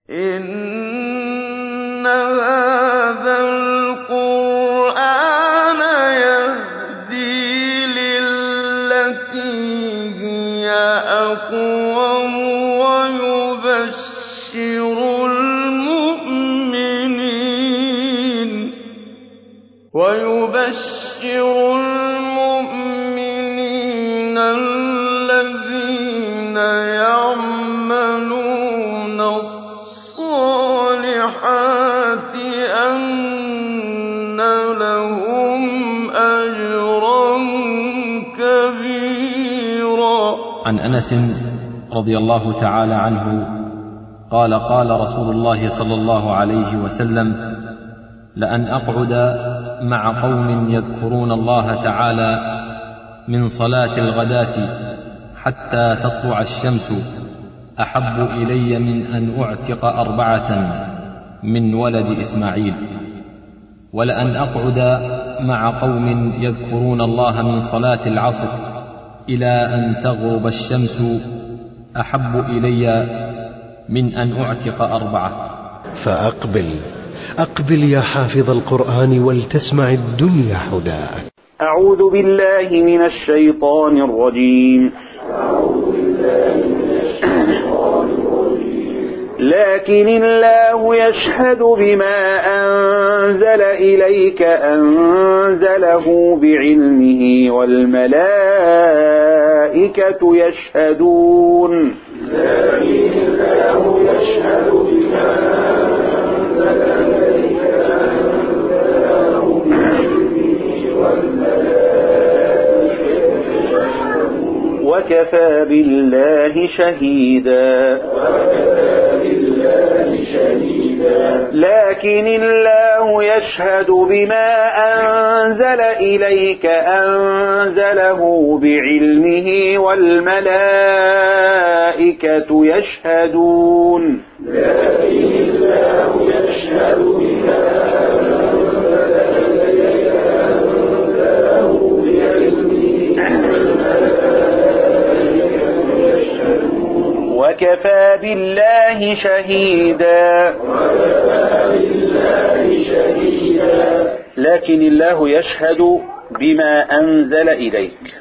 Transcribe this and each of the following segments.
إِنَّ هَٰذَا الْقُرْآنَ يَهْدِي لِلَّتِي هِيَ أَقْوَمُ وَيُبَشِّرُ الْمُؤْمِنِينَ الَّذِينَ يَعْمَلُونَ الصَّالِحَاتِ أَنَّ لَهُمْ أَجْرًا كَبِيرًا عن انس رضي الله تعالى عنه قال قال رسول الله صلى الله عليه وسلم لان اقعد مع قوم يذكرون الله تعالى من صلاه الغداه حتى تطلع الشمس احب الي من ان اعتق اربعه من ولد اسماعيل ولان اقعد مع قوم يذكرون الله من صلاه العصر الى ان تغرب الشمس احب الي من ان اعتق اربعه فأقبل أقبل يا حافظ القرآن ولتسمع الدنيا هداك أعوذ بالله من الشيطان الرجيم لكن الله يشهد بما أنزل إليك أنزله بعلمه والملائكة يشهدون لكن الله يشهد بما أنزل إليك أنزله بعلمه والملائكة وكفى بالله شهيدا لكن الله يشهد بما أنزل إليك أنزله بعلمه والملائكة يشهدون لكن الله يشهد بما أنزل إليك أنزله وكفى بالله شهيدا لكن الله يشهد بما أنزل إليك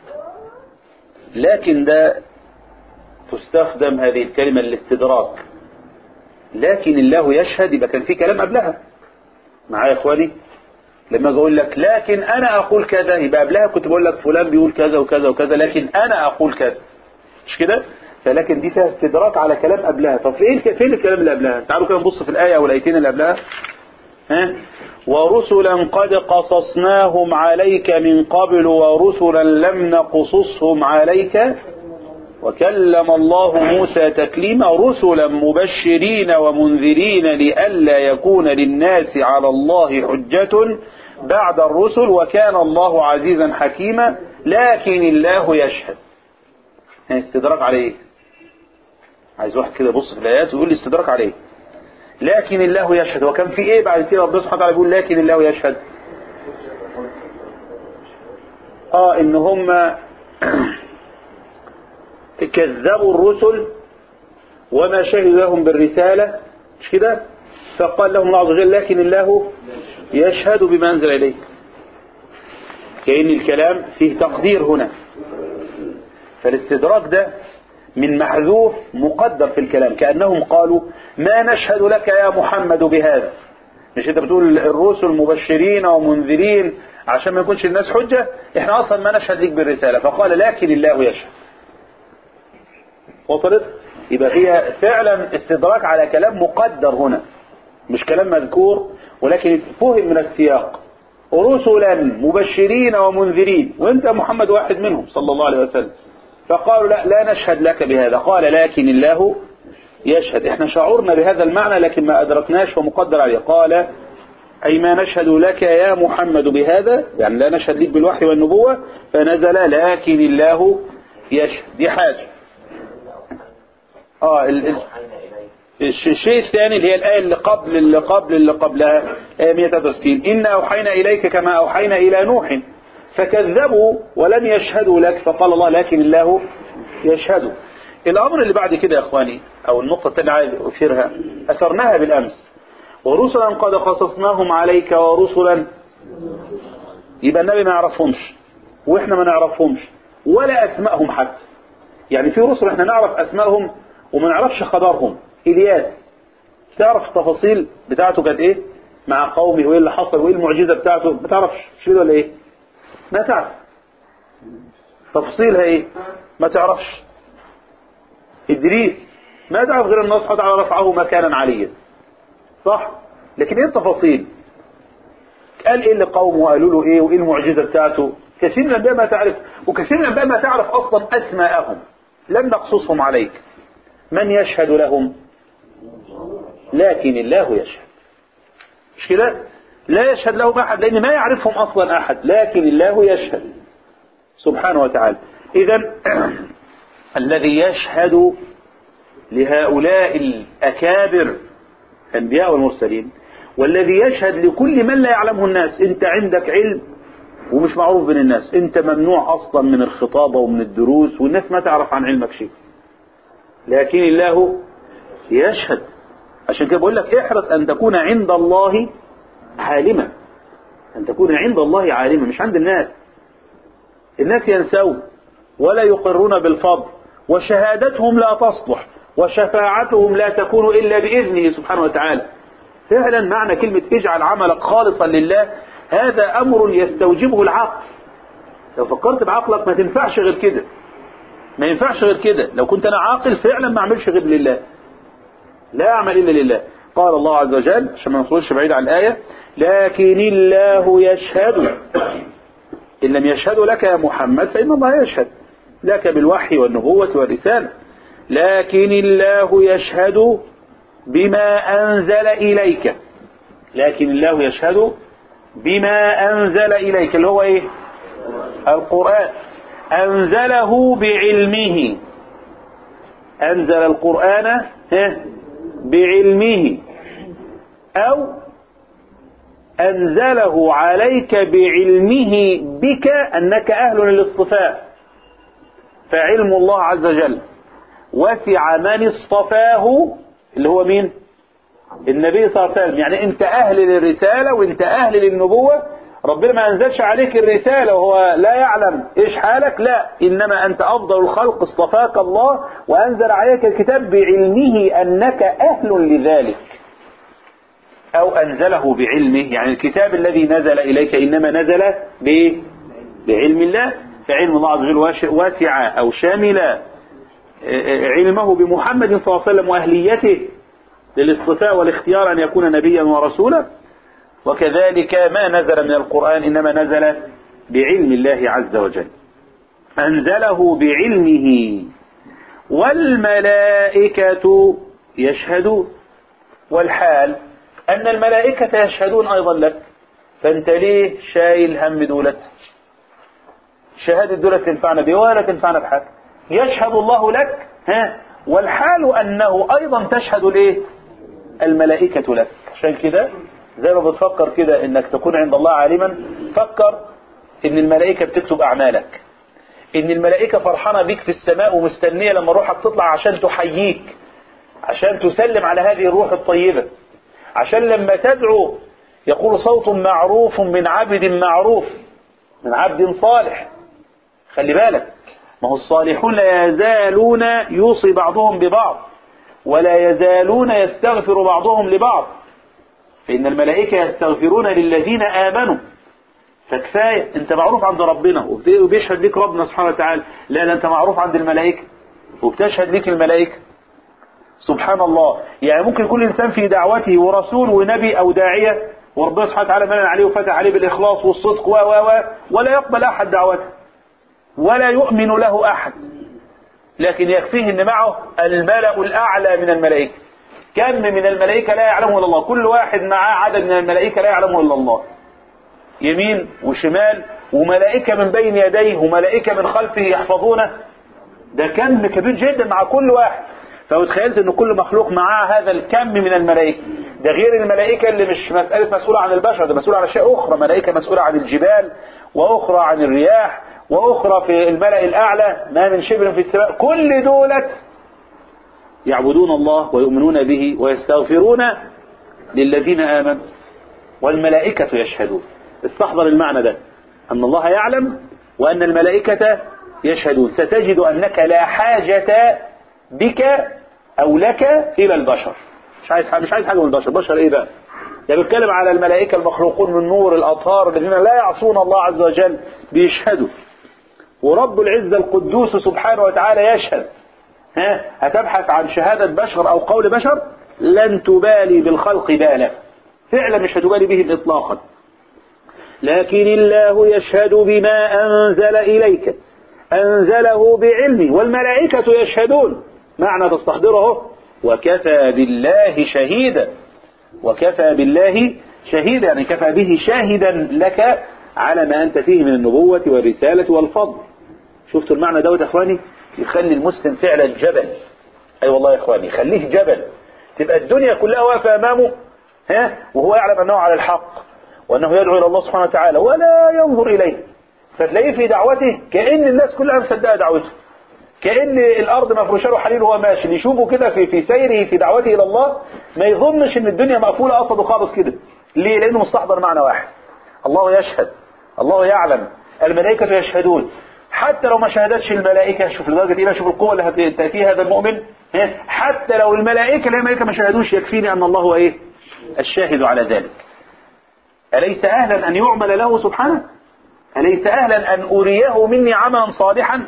لكن ده تستخدم هذه الكلمة للاستدراك لكن الله يشهد يبقى كان في كلام قبلها معايا يا اخواني لما اقول لك لكن انا اقول كذا يبقى قبلها كنت بقول لك فلان بيقول كذا وكذا وكذا لكن انا اقول كذا مش كده فلكن دي فيها استدراك على كلام قبلها طب فين فين الكلام اللي قبلها تعالوا كده نبص في الايه او الايتين اللي قبلها ها ورسلا قد قصصناهم عليك من قبل ورسلا لم نقصصهم عليك وكلم الله موسى تكليما رسلا مبشرين ومنذرين لئلا يكون للناس على الله حجة بعد الرسل وكان الله عزيزا حكيما لكن الله يشهد استدراك عليه عايز واحد كده يبص في الايات ويقول لي استدراك عليه لكن الله يشهد وكان في ايه بعد كده ربنا سبحانه وتعالى بيقول لكن الله يشهد اه ان هم كذبوا الرسل وما شهدوا لهم بالرسالة مش كده فقال لهم الله عز وجل لكن الله يشهد بما أنزل إليك كأن الكلام فيه تقدير هنا فالاستدراك ده من محذوف مقدر في الكلام كأنهم قالوا ما نشهد لك يا محمد بهذا مش انت بتقول الرسل مبشرين ومنذرين عشان ما يكونش الناس حجة احنا اصلا ما نشهد لك بالرسالة فقال لكن الله يشهد وصلت يبقى هي فعلا استدراك على كلام مقدر هنا مش كلام مذكور ولكن فهم من السياق رسلا مبشرين ومنذرين وانت محمد واحد منهم صلى الله عليه وسلم فقالوا لا لا نشهد لك بهذا قال لكن الله يشهد احنا شعرنا بهذا المعنى لكن ما أدركناش ومقدر عليه قال أي ما نشهد لك يا محمد بهذا يعني لا نشهد لك بالوحي والنبوة فنزل لكن الله يشهد دي حاجة اه ال... ال... الشيء الثاني اللي هي الآية اللي قبل اللي قبل اللي قبلها آية 163 إنا أوحينا إليك كما أوحينا إلى نوح فكذبوا ولم يشهدوا لك فقال الله لكن الله يشهد الأمر اللي بعد كده يا أخواني أو النقطة الثانية عايز أشيرها أثرناها بالأمس ورسلا قد قصصناهم عليك ورسلا يبقى النبي ما يعرفهمش واحنا ما نعرفهمش ولا اسمائهم حتى يعني في رسل احنا نعرف اسمائهم وما نعرفش خبرهم الياس تعرف التفاصيل بتاعته كانت ايه مع قومه وايه اللي حصل وايه المعجزه بتاعته ما تعرفش مش كده ولا ايه ما تعرف تفصيلها ايه ما تعرفش ادريس ما تعرف غير ان الله سبحانه وتعالى رفعه مكانا عليا صح لكن ايه التفاصيل قال ايه لقومه وقالوا له ايه وايه المعجزه بتاعته كثير من الانبياء ما تعرف وكثير من الانبياء ما تعرف اصلا اسماءهم لم نقصصهم عليك من يشهد لهم لكن الله يشهد مش كده لا يشهد لهم احد لان ما يعرفهم اصلا احد لكن الله يشهد سبحانه وتعالى اذا الذي يشهد لهؤلاء الاكابر الانبياء والمرسلين والذي يشهد لكل من لا يعلمه الناس انت عندك علم ومش معروف بين الناس انت ممنوع اصلا من الخطابة ومن الدروس والناس ما تعرف عن علمك شيء لكن الله يشهد عشان كده بقول لك احرص ان تكون عند الله عالما ان تكون عند الله عالما مش عند الناس الناس ينسون ولا يقرون بالفضل وشهادتهم لا تصلح وشفاعتهم لا تكون الا باذنه سبحانه وتعالى فعلا معنى كلمة اجعل عملك خالصا لله هذا أمر يستوجبه العقل لو فكرت بعقلك ما تنفعش غير كده ما ينفعش غير كده لو كنت أنا عاقل فعلا ما أعملش غير لله لا أعمل إلا لله قال الله عز وجل عشان ما نخرجش بعيد عن الآية لكن الله يشهد إن لم يشهدوا لك يا محمد فإن الله يشهد لك بالوحي والنبوة والرسالة لكن الله يشهد بما أنزل إليك لكن الله يشهد بما أنزل إليك اللي هو إيه القرآن أنزله بعلمه أنزل القرآن بعلمه أو أنزله عليك بعلمه بك أنك أهل للاصطفاء فعلم الله عز وجل وسع من اصطفاه اللي هو مين النبي صلى الله عليه وسلم يعني انت اهل للرسالة وانت اهل للنبوة ربنا ما انزلش عليك الرسالة وهو لا يعلم ايش حالك لا انما انت افضل الخلق اصطفاك الله وانزل عليك الكتاب بعلمه انك اهل لذلك او انزله بعلمه يعني الكتاب الذي نزل اليك انما نزل بعلم الله فعلم الله عز وجل واسع او شامل علمه بمحمد صلى الله عليه وسلم واهليته للاصطفاء والاختيار أن يكون نبيا ورسولا وكذلك ما نزل من القرآن إنما نزل بعلم الله عز وجل أنزله بعلمه والملائكة يشهدون والحال أن الملائكة يشهدون أيضا لك فأنت ليه شايل هم دولة شهادة دولة تنفعنا بيه ولا تنفعنا بحاجة يشهد الله لك ها والحال أنه أيضا تشهد الإيه الملائكة لك عشان كده زي ما بتفكر كده انك تكون عند الله عالما فكر ان الملائكة بتكتب اعمالك ان الملائكة فرحانة بيك في السماء ومستنية لما روحك تطلع عشان تحييك عشان تسلم على هذه الروح الطيبة عشان لما تدعو يقول صوت معروف من عبد معروف من عبد صالح خلي بالك ما هو الصالحون لا يزالون يوصي بعضهم ببعض ولا يزالون يستغفر بعضهم لبعض فإن الملائكة يستغفرون للذين آمنوا فكفاية انت معروف عند ربنا وبيشهد لك ربنا سبحانه وتعالى لا لا انت معروف عند الملائكة وبتشهد لك الملائكة سبحان الله يعني ممكن كل انسان في دعوته ورسول ونبي او داعية وربنا سبحانه وتعالى منن عليه وفتح عليه بالاخلاص والصدق و و و ولا يقبل احد دعوته ولا يؤمن له احد لكن يكفيه ان معه الملأ الاعلى من الملائكة كم من الملائكة لا يعلمه الا الله كل واحد معاه عدد من الملائكة لا يعلمه الا الله يمين وشمال وملائكة من بين يديه وملائكة من خلفه يحفظونه ده كم كبير جدا مع كل واحد فلو تخيلت ان كل مخلوق معاه هذا الكم من الملائكة ده غير الملائكة اللي مش مسألة مسؤولة عن البشر ده مسؤولة عن اشياء اخرى ملائكة مسؤولة عن الجبال واخرى عن الرياح واخرى في الملأ الاعلى ما من شبر في السماء كل دولة يعبدون الله ويؤمنون به ويستغفرون للذين آمنوا والملائكة يشهدون استحضر المعنى ده أن الله يعلم وأن الملائكة يشهدون ستجد أنك لا حاجة بك أو لك إلى البشر مش عايز مش عايز حاجة من البشر بشر إيه بقى ده بيتكلم على الملائكة المخلوقون من نور الأطهار الذين لا يعصون الله عز وجل بيشهدوا ورب العزة القدوس سبحانه وتعالى يشهد ها هتبحث عن شهادة بشر أو قول بشر لن تبالي بالخلق بالا فعلا مش هتبالي بهم إطلاقا لكن الله يشهد بما أنزل إليك أنزله بعلمه والملائكة يشهدون معنى تستحضره وكفى بالله شهيدا وكفى بالله شهيدا يعني كفى به شاهدا لك على ما أنت فيه من النبوة والرسالة والفضل شفتوا المعنى دوت يا إخواني يخلي المسلم فعلا جبل أي أيوة والله يا إخواني خليه جبل تبقى الدنيا كلها واقفة أمامه ها وهو يعلم أنه على الحق وأنه يدعو إلى الله سبحانه وتعالى ولا ينظر إليه فتلاقيه في دعوته كأن الناس كلها مصدقة دعوته كأن الأرض مفروشة له حليل وهو ماشي اللي يشوفه كده في في سيره في دعوته إلى الله ما يظنش إن الدنيا مقفولة قصده خالص كده ليه؟ لأنه مستحضر معنى واحد الله يشهد الله يعلم الملائكة يشهدون حتى لو ما شهدتش الملائكة شوف لدرجة إيه شوف القوة اللي هتأتي هذا المؤمن حتى لو الملائكة لا الملائكة ما شهدوش يكفيني أن الله هو إيه الشاهد على ذلك أليس أهلا أن يعمل له سبحانه أليس أهلا أن أريه مني عملا صالحا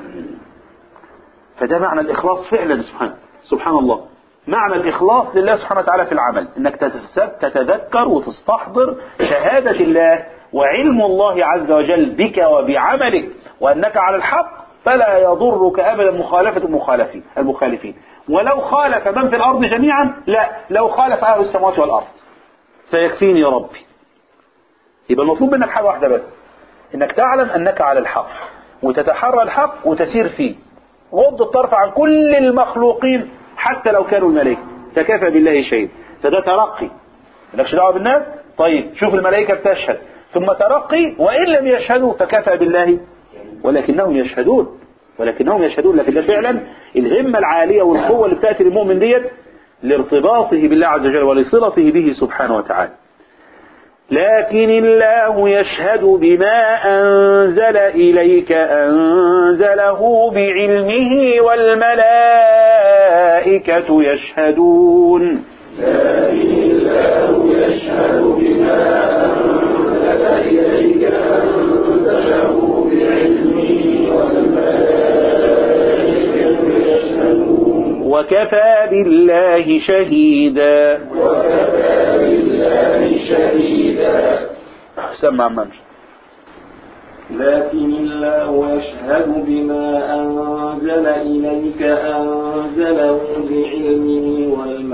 فده معنى الإخلاص فعلا سبحانه سبحان الله معنى الإخلاص لله سبحانه وتعالى في العمل إنك تتذكر وتستحضر شهادة الله وعلم الله عز وجل بك وبعملك وأنك على الحق فلا يضرك أبدا مخالفة المخالفين المخالفين ولو خالف من في الأرض جميعا لا لو خالف أهل السماوات والأرض فيكفيني يا ربي يبقى المطلوب منك حاجة واحدة بس إنك تعلم أنك على الحق وتتحرى الحق وتسير فيه غض الطرف عن كل المخلوقين حتى لو كانوا الملائكة فكفى بالله شيء فده ترقي مالكش دعوه بالناس طيب شوف الملائكة بتشهد ثم ترقي وإن لم يشهدوا فكفى بالله ولكنهم يشهدون ولكنهم يشهدون لكن ده فعلا الهمة العالية والقوة اللي بتأتي للمؤمن ديت لارتباطه بالله عز وجل ولصلته به سبحانه وتعالى لكن الله يشهد بما أنزل إليك أنزله بعلمه والملائكة يشهدون لكن الله يشهد بما أنزل إليك أنزله بعلمه والملائكة يشهدون وكفى بالله شهيدا وكفى بالله شهيدا سمع منش لكن الله يشهد بما أنزل إليك أنزله بعلمه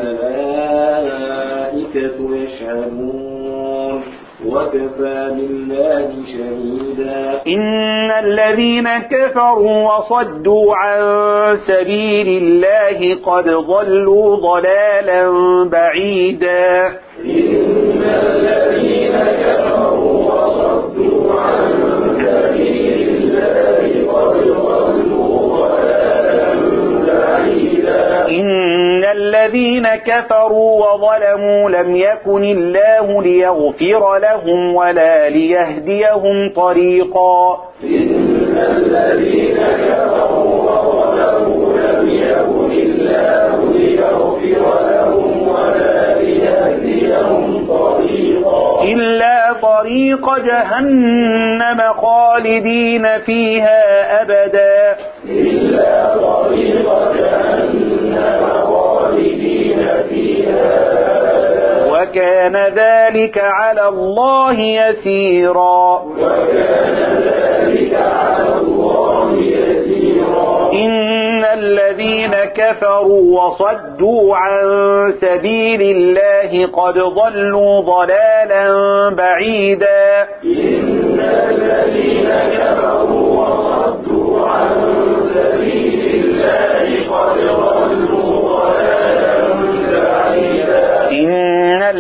والملائكة يشهدون وكفى بالله شهيدا إن الذين كفروا وصدوا عن سبيل الله قد ضلوا ضلالا بعيدا إن الذين كفروا وصدوا عن سبيل الله قد ضلوا ضلالا بعيدا إن الذين كفروا وظلموا لم يكن الله ليغفر لهم ولا ليهديهم طريقا إن الذين كفروا وظلموا لم يكن الله ليغفر لهم ولا ليهديهم طريقا إلا طريق جهنم خالدين فيها أبدا إلا طريق جهنم خالدين فيها وكان ذلك على الله يسيرا وكان ذلك على الله يسيرا إن الذين كفروا وصدوا عن سبيل الله قد ضلوا ضلالا بعيدا إن الذين كفروا وصدوا عن سبيل الله قد ضلوا ضلالا بعيدا إن الذين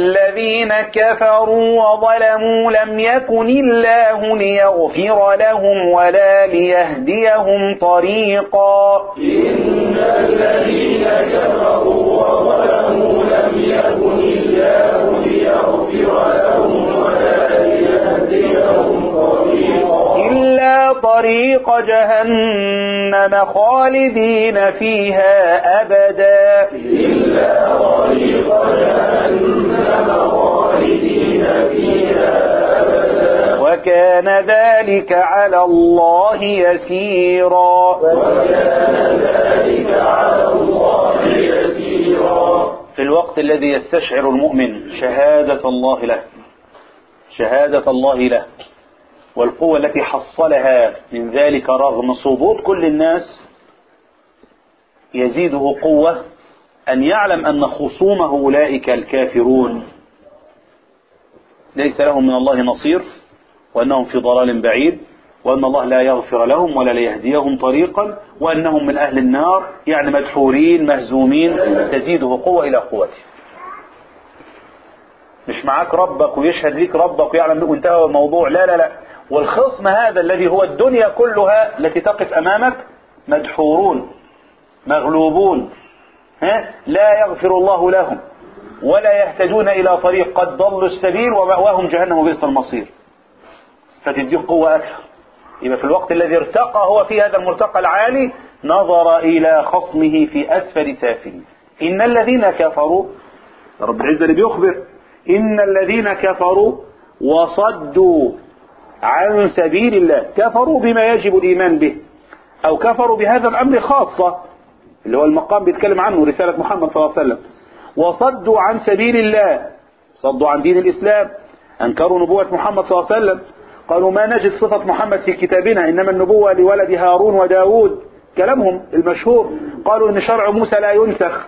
الذين كفروا وظلموا لم يكن الله ليغفر لهم ولا ليهديهم طريقا إن الذين كفروا وظلموا لم يكن الله ليغفر لهم ولا ليهديهم طريقا إلا طريق جهنم خالدين فيها أبدا إلا طريق جهنم خالدين فيها أبدا وكان ذلك على الله يسيرا وكان ذلك على الله يسيرا في الوقت الذي يستشعر المؤمن شهادة الله له شهادة الله له والقوة التي حصلها من ذلك رغم صمود كل الناس يزيده قوة أن يعلم أن خصومه أولئك الكافرون ليس لهم من الله نصير وأنهم في ضلال بعيد وأن الله لا يغفر لهم ولا ليهديهم طريقا وأنهم من أهل النار يعني مدحورين مهزومين تزيده قوة إلى قوته مش معاك ربك ويشهد ليك ربك ويعلم بك وانتهى الموضوع لا لا لا والخصم هذا الذي هو الدنيا كلها التي تقف أمامك مدحورون مغلوبون ها لا يغفر الله لهم ولا يهتدون إلى طريق قد ضلوا السبيل ومأواهم جهنم وبئس المصير فتديه قوة أكثر يبقى في الوقت الذي ارتقى هو في هذا المرتقى العالي نظر إلى خصمه في أسفل سافله إن الذين كفروا رب العزة اللي بيخبر إن الذين كفروا وصدوا عن سبيل الله كفروا بما يجب الإيمان به أو كفروا بهذا الأمر خاصة اللي هو المقام بيتكلم عنه رسالة محمد صلى الله عليه وسلم وصدوا عن سبيل الله صدوا عن دين الإسلام أنكروا نبوة محمد صلى الله عليه وسلم قالوا ما نجد صفة محمد في كتابنا إنما النبوة لولد هارون وداود كلامهم المشهور قالوا إن شرع موسى لا ينسخ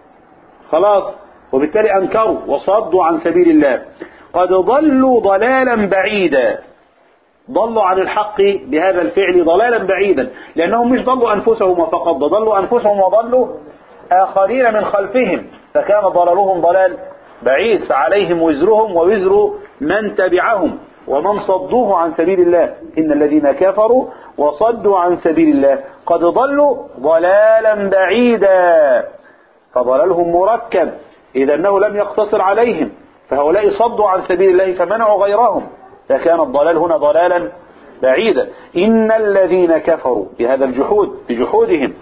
خلاص وبالتالي أنكروا وصدوا عن سبيل الله قد ضلوا ضلالا بعيدا ضلوا عن الحق بهذا الفعل ضلالا بعيدا لأنهم مش ضلوا أنفسهم فقط ضلوا أنفسهم وضلوا آخرين من خلفهم فكان ضلالهم ضلال بعيد فعليهم وزرهم ووزر من تبعهم ومن صدوه عن سبيل الله إن الذين كفروا وصدوا عن سبيل الله قد ضلوا ضلالا بعيدا فضلالهم مركب إذا أنه لم يقتصر عليهم فهؤلاء صدوا عن سبيل الله فمنعوا غيرهم فكان الضلال هنا ضلالا بعيدا إن الذين كفروا بهذا الجحود بجحودهم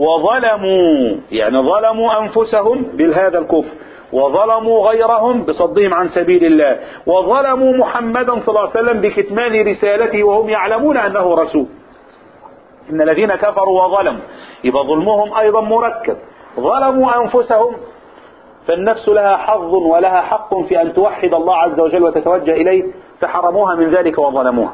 وظلموا يعني ظلموا أنفسهم بهذا الكفر وظلموا غيرهم بصدهم عن سبيل الله وظلموا محمدا صلى الله عليه وسلم بكتمان رسالته وهم يعلمون أنه رسول إن الذين كفروا وظلموا يبقى ظلمهم أيضا مركب ظلموا أنفسهم فالنفس لها حظ ولها حق في أن توحد الله عز وجل وتتوجه إليه فحرموها من ذلك وظلموها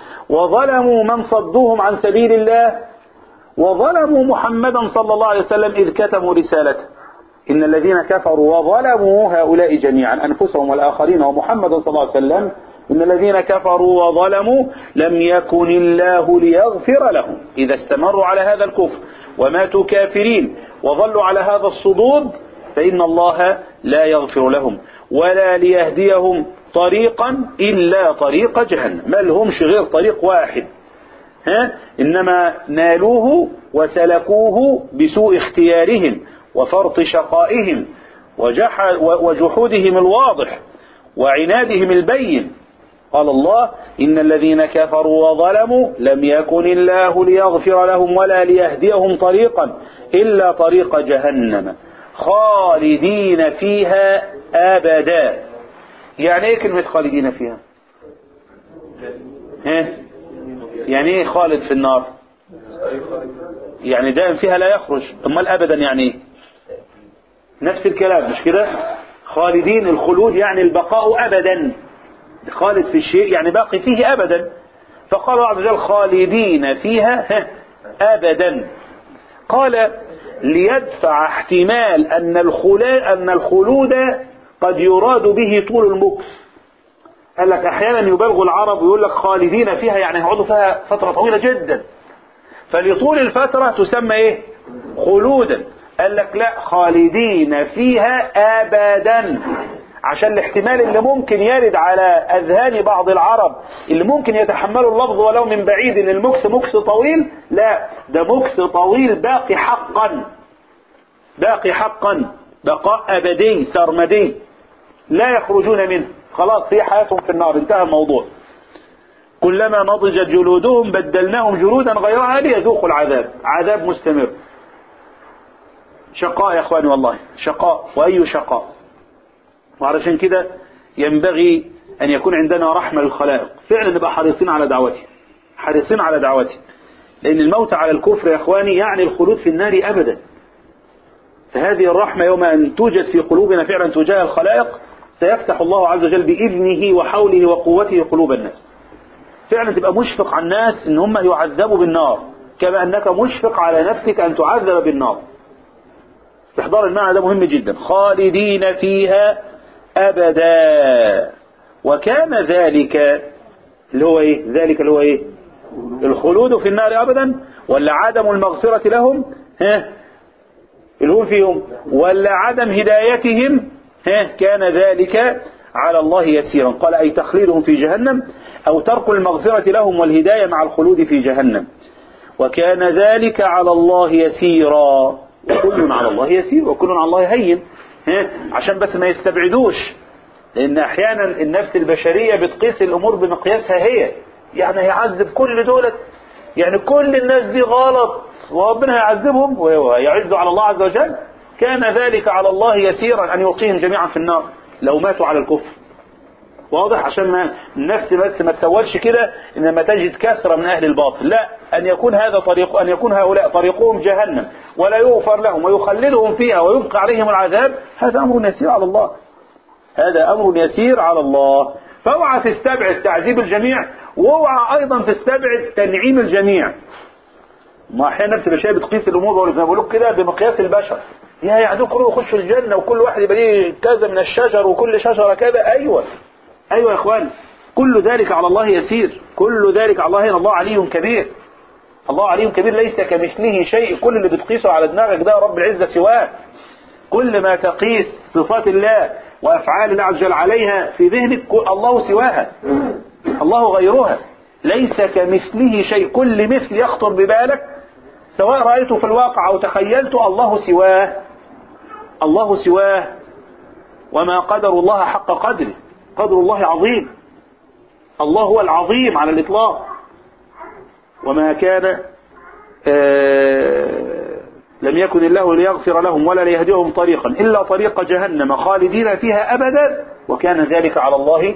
وظلموا من صدوهم عن سبيل الله وظلموا محمدا صلى الله عليه وسلم إذ كتموا رسالته إن الذين كفروا وظلموا هؤلاء جميعا أنفسهم والآخرين ومحمدا صلى الله عليه وسلم إن الذين كفروا وظلموا لم يكن الله ليغفر لهم إذا استمروا على هذا الكفر وماتوا كافرين وظلوا على هذا الصدود فإن الله لا يغفر لهم ولا ليهديهم طريقا إلا طريق جهنم ما لهمش غير طريق واحد ها؟ إنما نالوه وسلكوه بسوء اختيارهم وفرط شقائهم وجحودهم الواضح وعنادهم البين قال الله إن الذين كفروا وظلموا لم يكن الله ليغفر لهم ولا ليهديهم طريقا إلا طريق جهنم خالدين فيها أبدا يعني ايه كلمة خالدين فيها ها يعني ايه خالد في النار يعني دائم فيها لا يخرج امال ابدا يعني ايه نفس الكلام مش كده خالدين الخلود يعني البقاء ابدا خالد في الشيء يعني باقي فيه ابدا فقال الله عز وجل خالدين فيها ابدا قال ليدفع احتمال ان الخلا ان الخلود قد يراد به طول المكث قال لك احيانا يبالغ العرب ويقول لك خالدين فيها يعني هيقعدوا فيها فتره طويله جدا فلطول الفتره تسمى ايه خلودا قال لك لا خالدين فيها ابدا عشان الاحتمال اللي ممكن يرد على أذهان بعض العرب اللي ممكن يتحملوا اللفظ ولو من بعيد ان المكس مكس طويل لا ده مكس طويل باقي حقا باقي حقا بقاء أبدي سرمدي لا يخرجون منه خلاص هي حياتهم في النار انتهى الموضوع كلما نضجت جلودهم بدلناهم جلودا غيرها ليذوقوا العذاب عذاب مستمر شقاء يا اخواني والله شقاء واي شقاء وعلشان كده ينبغي ان يكون عندنا رحمه للخلائق فعلا نبقى حريصين على دعوته حريصين على دعوته لان الموت على الكفر يا اخواني يعني الخلود في النار ابدا فهذه الرحمه يوم ان توجد في قلوبنا فعلا تجاه الخلائق سيفتح الله عز وجل باذنه وحوله وقوته قلوب الناس فعلا تبقى مشفق على الناس ان هم يعذبوا بالنار كما انك مشفق على نفسك ان تعذب بالنار استحضار المعنى ده مهم جدا خالدين فيها ابدا وكان ذلك اللي هو ايه ذلك اللي هو ايه الخلود في النار ابدا ولا عدم المغفرة لهم ها اللي هم فيهم ولا عدم هدايتهم ها كان ذلك على الله يسيرا قال أي تخليدهم في جهنم أو ترك المغفرة لهم والهداية مع الخلود في جهنم وكان ذلك على الله يسيرا وكل على الله يسير وكل على الله هين ها؟ عشان بس ما يستبعدوش لأن أحيانا النفس البشرية بتقيس الأمور بمقياسها هي يعني هيعذب كل دولة يعني كل الناس دي غلط وربنا هيعذبهم ويعز على الله عز وجل كان ذلك على الله يسيرا أن يلقيهم جميعا في النار لو ماتوا على الكفر واضح عشان ما النفس بس ما تسولش كده انما تجد كثرة من اهل الباطل لا ان يكون هذا طريق ان يكون هؤلاء طريقهم جهنم ولا يغفر لهم ويخلدهم فيها ويبقى عليهم العذاب هذا امر يسير على الله هذا امر يسير على الله فاوعى تستبعد تعذيب الجميع واوعى ايضا تستبعد تنعيم الجميع ما احيانا نفس البشريه بتقيس الامور زي ما بقول كده بمقياس البشر يا يعني كله يخش الجنه وكل واحد يبقى ليه كذا من الشجر وكل شجره كذا ايوه ايوه يا اخوان كل ذلك على الله يسير كل ذلك على الله الله علي كبير الله علي كبير ليس كمثله شيء كل اللي بتقيسه على دماغك ده رب العزه سواه كل ما تقيس صفات الله وافعال الله عز وجل عليها في ذهنك الله سواها الله غيرها ليس كمثله شيء كل مثل يخطر ببالك سواء رأيته في الواقع أو تخيلته الله سواه الله سواه وما قدر الله حق قدره قدر الله عظيم الله هو العظيم على الإطلاق وما كان آه لم يكن الله ليغفر لهم ولا ليهديهم طريقا إلا طريق جهنم خالدين فيها أبدا وكان ذلك على الله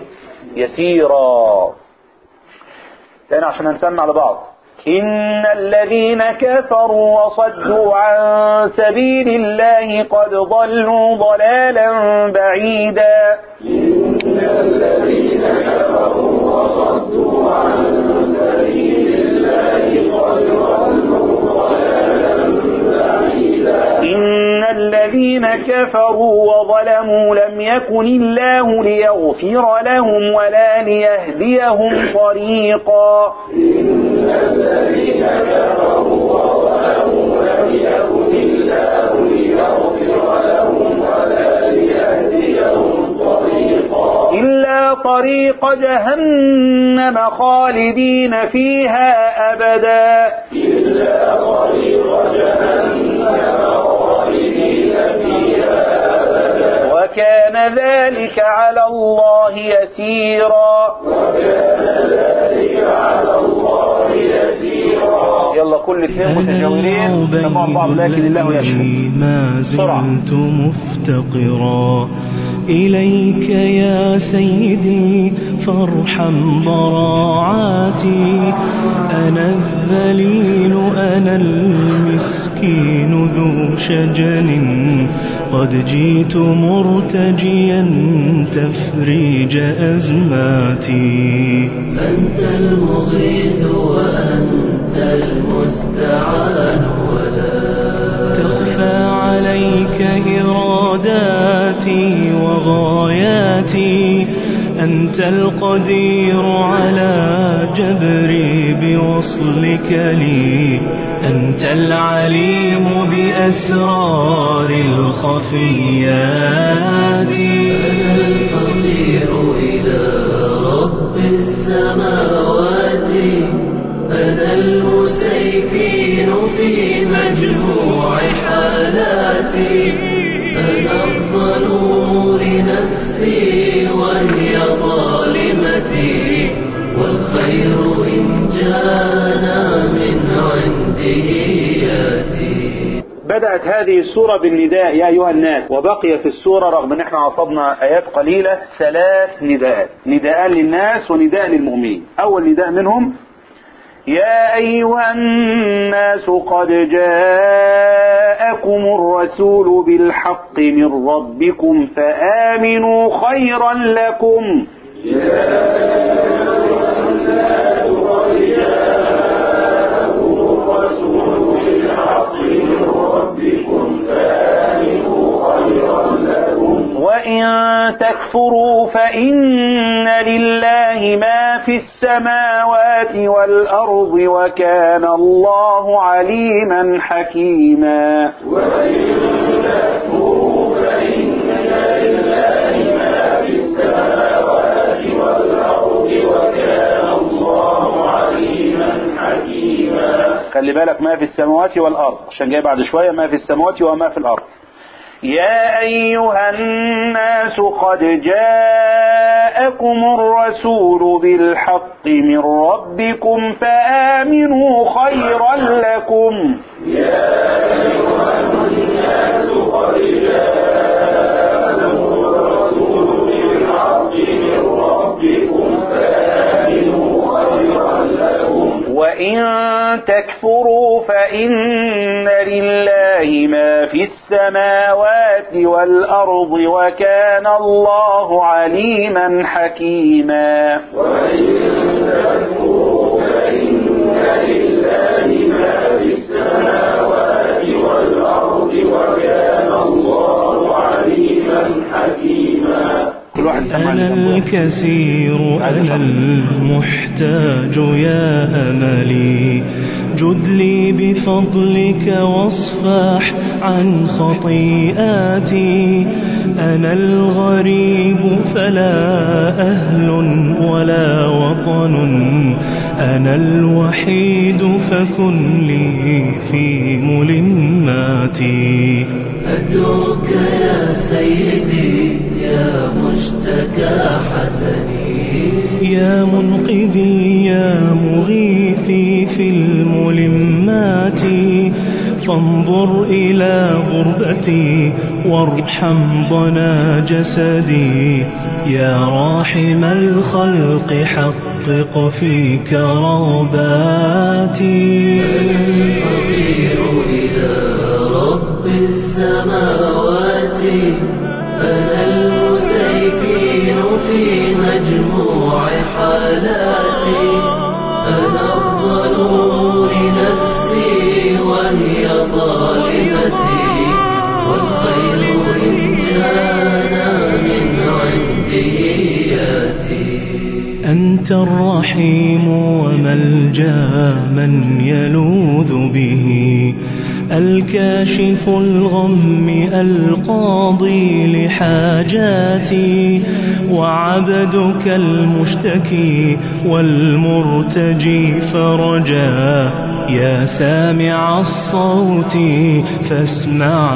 يسيرا تاني عشان هنسمع لبعض إن الذين كفروا وصدوا عن سبيل الله قد ضلوا ضلالا بعيدا إن الذين كفروا وصدوا عن سبيل الله قد ضلوا ضلالا بعيدا إن الذين كفروا وظلموا لم يكن الله ليغفر لهم ولا ليهديهم طريقا إن الذين كفروا وظلموا لم يكن الله ليغفر لهم ولا ليهديهم طريقا إلا طريق جهنم خالدين فيها أبدا إلا طريق جهنم خالدين فيها أبدا وكان ذلك على الله يسيرا وكان ذلك على الله يسيرا يلا كل اثنين متجاورين تمام بعض لكن الله يشهد ما زلت مفتقرا إليك يا سيدي فارحم ضراعاتي أنا الذليل أنا المسكين ذو شجن قد جئت مرتجيا تفريج أزماتي أنت المغيث وأنت المستعان ولا تخفى عليك إراداتي وغاياتي أنت القدير على جبري بوصلك لي أنت العليم بأسرار الخفيات أنا نفسي وهي ظالمتي والخير إن جانا من عنده ياتي بدأت هذه السورة بالنداء يا أيها الناس وبقي في السورة رغم أن احنا عصبنا آيات قليلة ثلاث نداءات نداء للناس ونداء للمؤمنين أول نداء منهم يا أيها الناس قد جاءكم الرسول بالحق من ربكم فآمنوا خيرا لكم وإن تكفروا فإن لله ما في السماوات والأرض وكان الله عليما حكيما خلي بالك ما في السماوات والأرض عشان جاي بعد شوية ما في السماوات وما في الأرض يا أيها الناس قد جاءكم الرسول بالحق من ربكم فآمنوا خيرا لكم وإن تكفروا فإن لله ما في السماوات والأرض وكان الله عليما حكيما كل واحد سمع أنا لجنبه. الكثير أنا المحتاج يا أملي جد لي بفضلك واصفح عن خطيئاتي أنا الغريب فلا أهل ولا وطن أنا الوحيد فكن لي في ملماتي أدعوك يا سيدي يا مشتكى حزني يا منقذي يا مغيثي في الملمات فانظر إلى غربتي وارحم ضنا جسدي يا راحم الخلق حقق في كرباتي الفقير إلى رب السماوات أنا المسيكين في مجموع حالاتي أنا الظلوم لنفسي وهي ظالمتي والخير إن جانا من عنده ياتي أنت الرحيم وملجا من يلوذ به الكاشف الغم القاضي لحاجاتي وعبدك المشتكي والمرتجي فرجا يا سامع الصوت فاسمع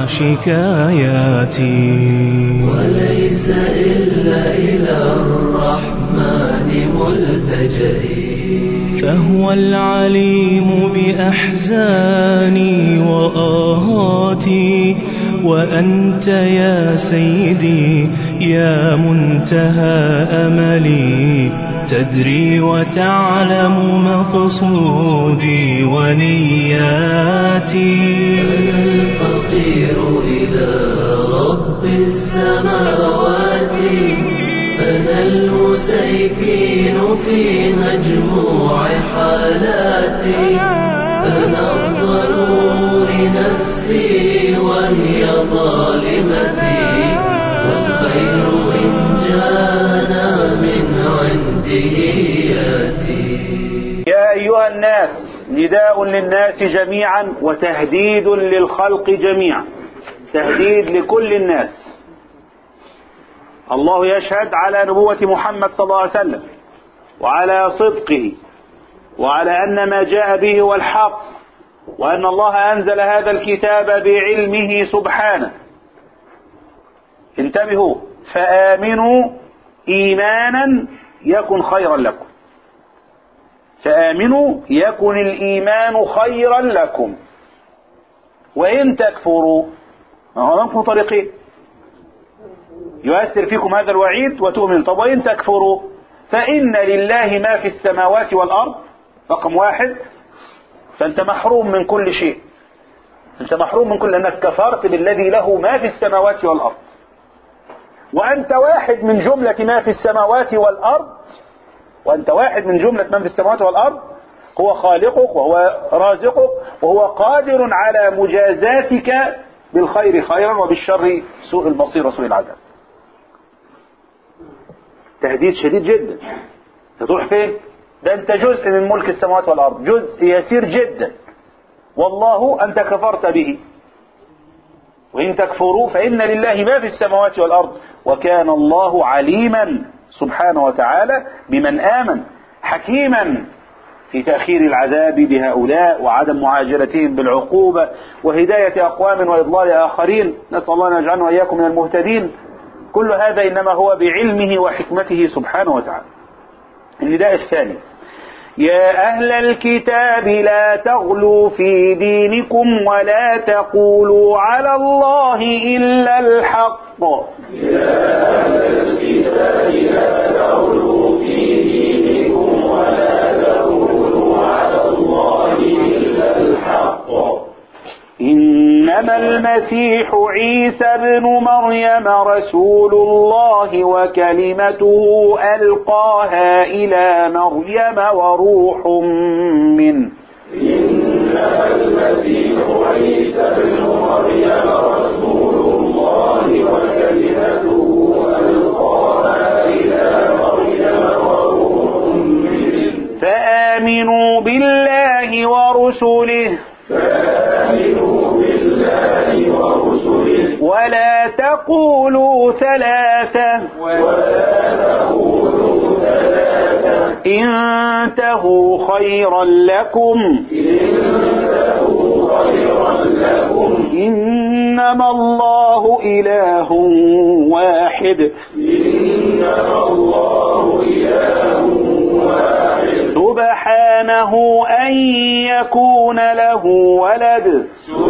شكاياتي وليس إلا إلى الرحمن ملتجئي فهو العليم بأحزاني وآهاتي وأنت يا سيدي يا منتهى أملي تدري وتعلم مقصودي ونياتي الفقير إلى رب السماوات أنا المسيكين في مجموع حالاتي أنا الظلوم لنفسي وهي ظالمتي والخير إن جانا من عنده ياتي يا أيها الناس نداء للناس جميعا وتهديد للخلق جميعا تهديد لكل الناس الله يشهد على نبوة محمد صلى الله عليه وسلم وعلى صدقه وعلى أن ما جاء به هو الحق وأن الله أنزل هذا الكتاب بعلمه سبحانه انتبهوا فآمنوا إيمانا يكن خيرا لكم فآمنوا يكن الإيمان خيرا لكم وإن تكفروا ما هو لكم طريقين يؤثر فيكم هذا الوعيد وتؤمن طب وإن تكفروا فإن لله ما في السماوات والأرض رقم واحد فأنت محروم من كل شيء أنت محروم من كل أنك كفرت بالذي له ما في السماوات والأرض وأنت واحد من جملة ما في السماوات والأرض وأنت واحد من جملة من في السماوات والأرض هو خالقك وهو رازقك وهو قادر على مجازاتك بالخير خيرا وبالشر سوء المصير وسوء العذاب تهديد شديد جدا تروح فين ده انت جزء من ملك السماوات والارض جزء يسير جدا والله انت كفرت به وان تكفروا فان لله ما في السماوات والارض وكان الله عليما سبحانه وتعالى بمن امن حكيما في تأخير العذاب بهؤلاء وعدم معاجلتهم بالعقوبة وهداية أقوام وإضلال آخرين نسأل الله أن يجعلنا وإياكم من المهتدين كل هذا إنما هو بعلمه وحكمته سبحانه وتعالى النداء الثاني يا أهل الكتاب لا تغلوا في دينكم ولا تقولوا على الله إلا الحق يا أهل الكتاب لا تغلوا في دينكم ولا تقولوا على الله إلا الحق إنما المسيح عيسى ابن مريم رسول الله وكلمته ألقاها إلى مريم وروح منه إنما المسيح عيسى ابن مريم رسول الله وكلمته ألقاها إلى مريم وروح منه فآمنوا بالله ورسله فآمنوا بالله ورسله ولا تقولوا ثلاثة ولا تقولوا ثلاثة انتهوا خيرا لكم إنه خيرا لكم إنما الله إله واحد إنما الله إله واحد سبحانه أن يكون له ولد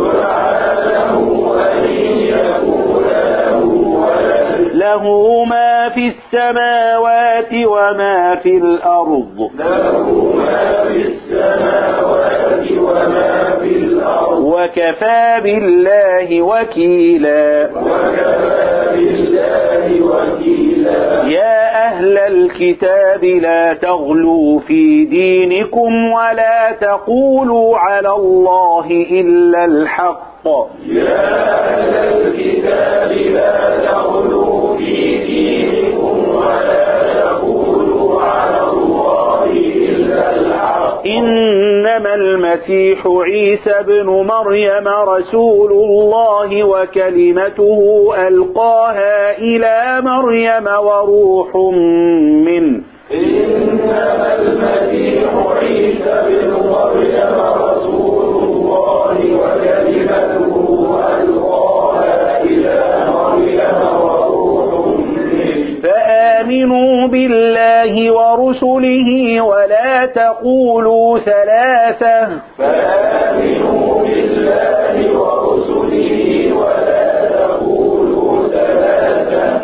سبحانه أن يكون له ولد له ما في السماوات وما في الأرض له ما في السماوات وما في الأرض وكفى بالله وكيلا وكفى بالله وكيلا يا أهل الكتاب لا تغلوا في دينكم ولا تقولوا على الله إلا الحق يا أهل الكتاب لا تغلوا في دينكم ولا تقولوا على الله إلا الحق إنما المسيح عيسى بن مريم رسول الله وكلمته ألقاها إلى مريم وروح منه إنما المسيح عيسى بن مريم رسول الله وكلمته ألقاها إلى مريم وروح منه فآمنوا بالله ورسله ولا تقولوا ثلاثة فآمنوا بالله ورسله ولا تقولوا ثلاثة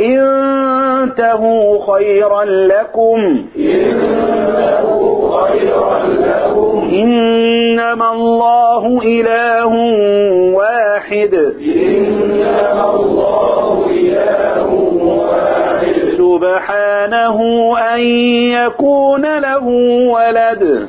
انتهوا خيرا لكم إنه خيرا لكم إنما الله إله واحد إنما الله إله واحد سبحانه أن يكون له ولد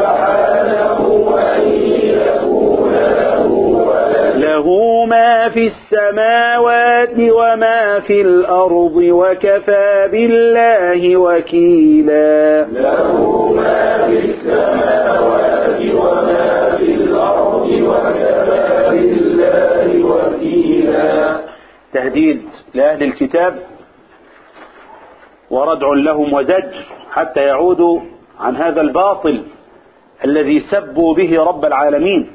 سبحانه أن يكون له ولد له ما في السماوات وما في الأرض وكفى بالله وكيلا له ما في السماوات وما في الأرض وكفى بالله وكيلا تهديد لأهل الكتاب وردع لهم وزجر حتى يعودوا عن هذا الباطل الذي سبوا به رب العالمين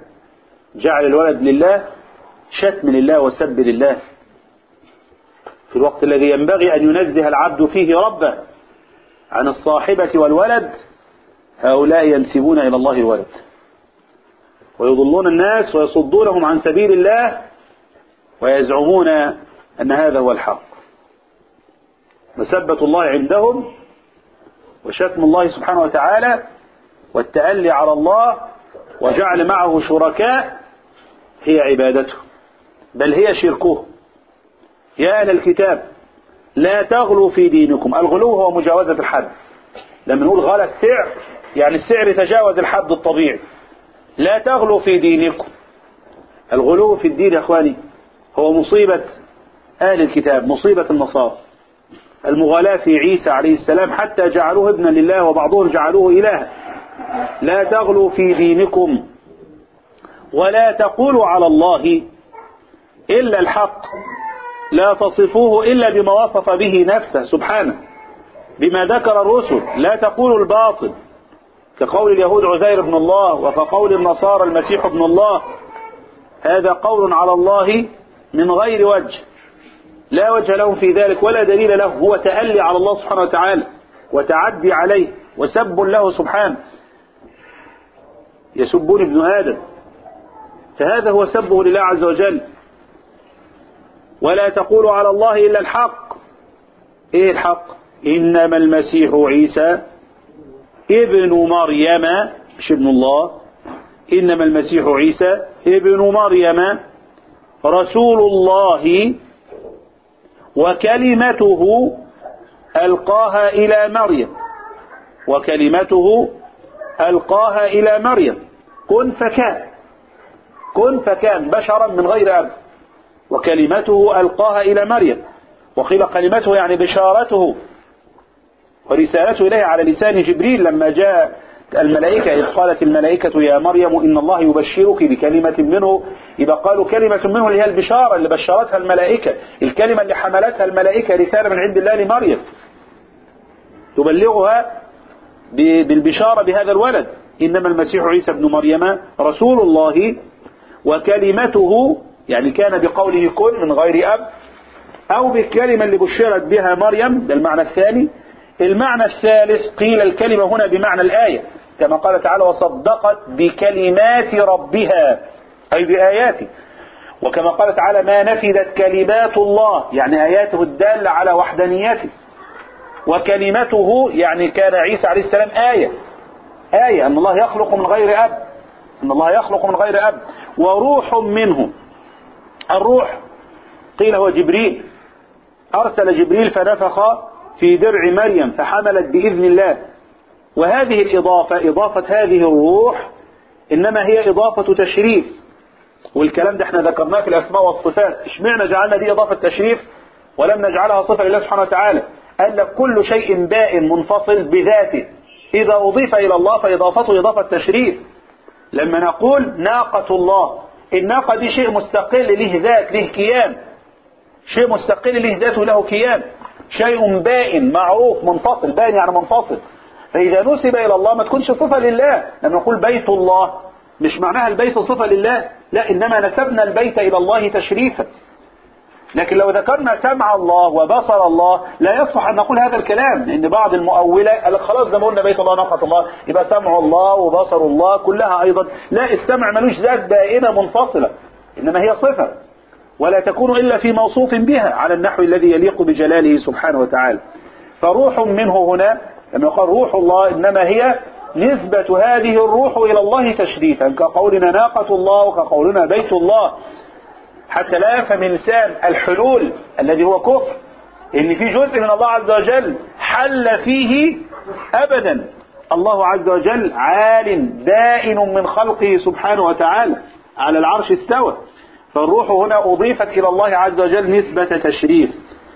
جعل الولد لله شتم لله وسب لله في الوقت الذي ينبغي أن ينزه العبد فيه ربه عن الصاحبة والولد هؤلاء ينسبون إلى الله الولد ويضلون الناس ويصدونهم عن سبيل الله ويزعمون أن هذا هو الحق مسبة الله عندهم وشتم الله سبحانه وتعالى والتألي على الله وجعل معه شركاء هي عبادته بل هي شركه يا أهل الكتاب لا تغلوا في دينكم الغلو هو مجاوزة الحد لما نقول غلى السعر يعني السعر تجاوز الحد الطبيعي لا تغلوا في دينكم الغلو في الدين يا اخواني هو مصيبة اهل الكتاب مصيبة النصارى المغالاة في عيسى عليه السلام حتى جعلوه ابنا لله وبعضهم جعلوه إلها لا تغلوا في دينكم ولا تقولوا على الله إلا الحق لا تصفوه إلا بما وصف به نفسه سبحانه بما ذكر الرسل لا تقولوا الباطل كقول اليهود عزير بن الله وكقول النصارى المسيح ابن الله هذا قول على الله من غير وجه لا وجه له في ذلك ولا دليل له هو تألي على الله سبحانه وتعالى وتعدي عليه وسب له سبحانه يسبون ابن آدم فهذا هو سبه لله عز وجل ولا تقولوا على الله إلا الحق إيه الحق إنما المسيح عيسى ابن مريم مش ابن الله إنما المسيح عيسى ابن مريم رسول الله وكلمته ألقاها إلى مريم وكلمته ألقاها إلى مريم كن فكان كن فكان بشرا من غير أب وكلمته ألقاها إلى مريم وقيل كلمته يعني بشارته ورسالته إليه على لسان جبريل لما جاء الملائكة إذ قالت الملائكة يا مريم إن الله يبشرك بكلمة منه يبقى قالوا كلمة منه اللي هي البشارة اللي بشرتها الملائكة الكلمة اللي حملتها الملائكة رسالة من عند الله لمريم تبلغها بالبشارة بهذا الولد إنما المسيح عيسى ابن مريم رسول الله وكلمته يعني كان بقوله كن من غير أب أو بالكلمة اللي بشرت بها مريم ده المعنى الثاني المعنى الثالث قيل الكلمة هنا بمعنى الآية كما قال تعالى وصدقت بكلمات ربها أي بآياته وكما قال تعالى ما نفذت كلمات الله يعني آياته الدالة على وحدانيته وكلمته يعني كان عيسى عليه السلام آية آية أن الله يخلق من غير أب أن الله يخلق من غير أب وروح منه الروح قيل هو جبريل أرسل جبريل فنفخ في درع مريم فحملت بإذن الله وهذه الإضافة إضافة هذه الروح إنما هي إضافة تشريف والكلام ده احنا ذكرناه في الأسماء والصفات اشمعنا جعلنا دي إضافة تشريف ولم نجعلها صفة لله سبحانه وتعالى قال لك كل شيء بائن منفصل بذاته إذا أضيف إلى الله فإضافته إضافة تشريف لما نقول ناقة الله الناقة دي شيء مستقل له ذات له كيان شيء مستقل له ذات له كيان شيء بائن معروف منفصل بائن يعني منفصل فإذا نسب إلى الله ما تكونش صفة لله لما نقول بيت الله مش معناها البيت صفة لله لا إنما نسبنا البيت إلى الله تشريفا لكن لو ذكرنا سمع الله وبصر الله لا يصح أن نقول هذا الكلام لأن بعض المؤولة قال خلاص زي ما قلنا بيت الله ناقة الله يبقى سمع الله وبصر الله كلها أيضا لا السمع ملوش ذات بائنة منفصلة إنما هي صفة ولا تكون إلا في موصوف بها على النحو الذي يليق بجلاله سبحانه وتعالى فروح منه هنا لما يقال روح الله إنما هي نسبة هذه الروح إلى الله تشريفا كقولنا ناقة الله وكقولنا بيت الله حتى لا يفهم الإنسان الحلول الذي هو كفر إن في جزء من الله عز وجل حل فيه أبدا الله عز وجل عال دائن من خلقه سبحانه وتعالى على العرش استوى فالروح هنا أضيفت إلى الله عز وجل نسبة تشريف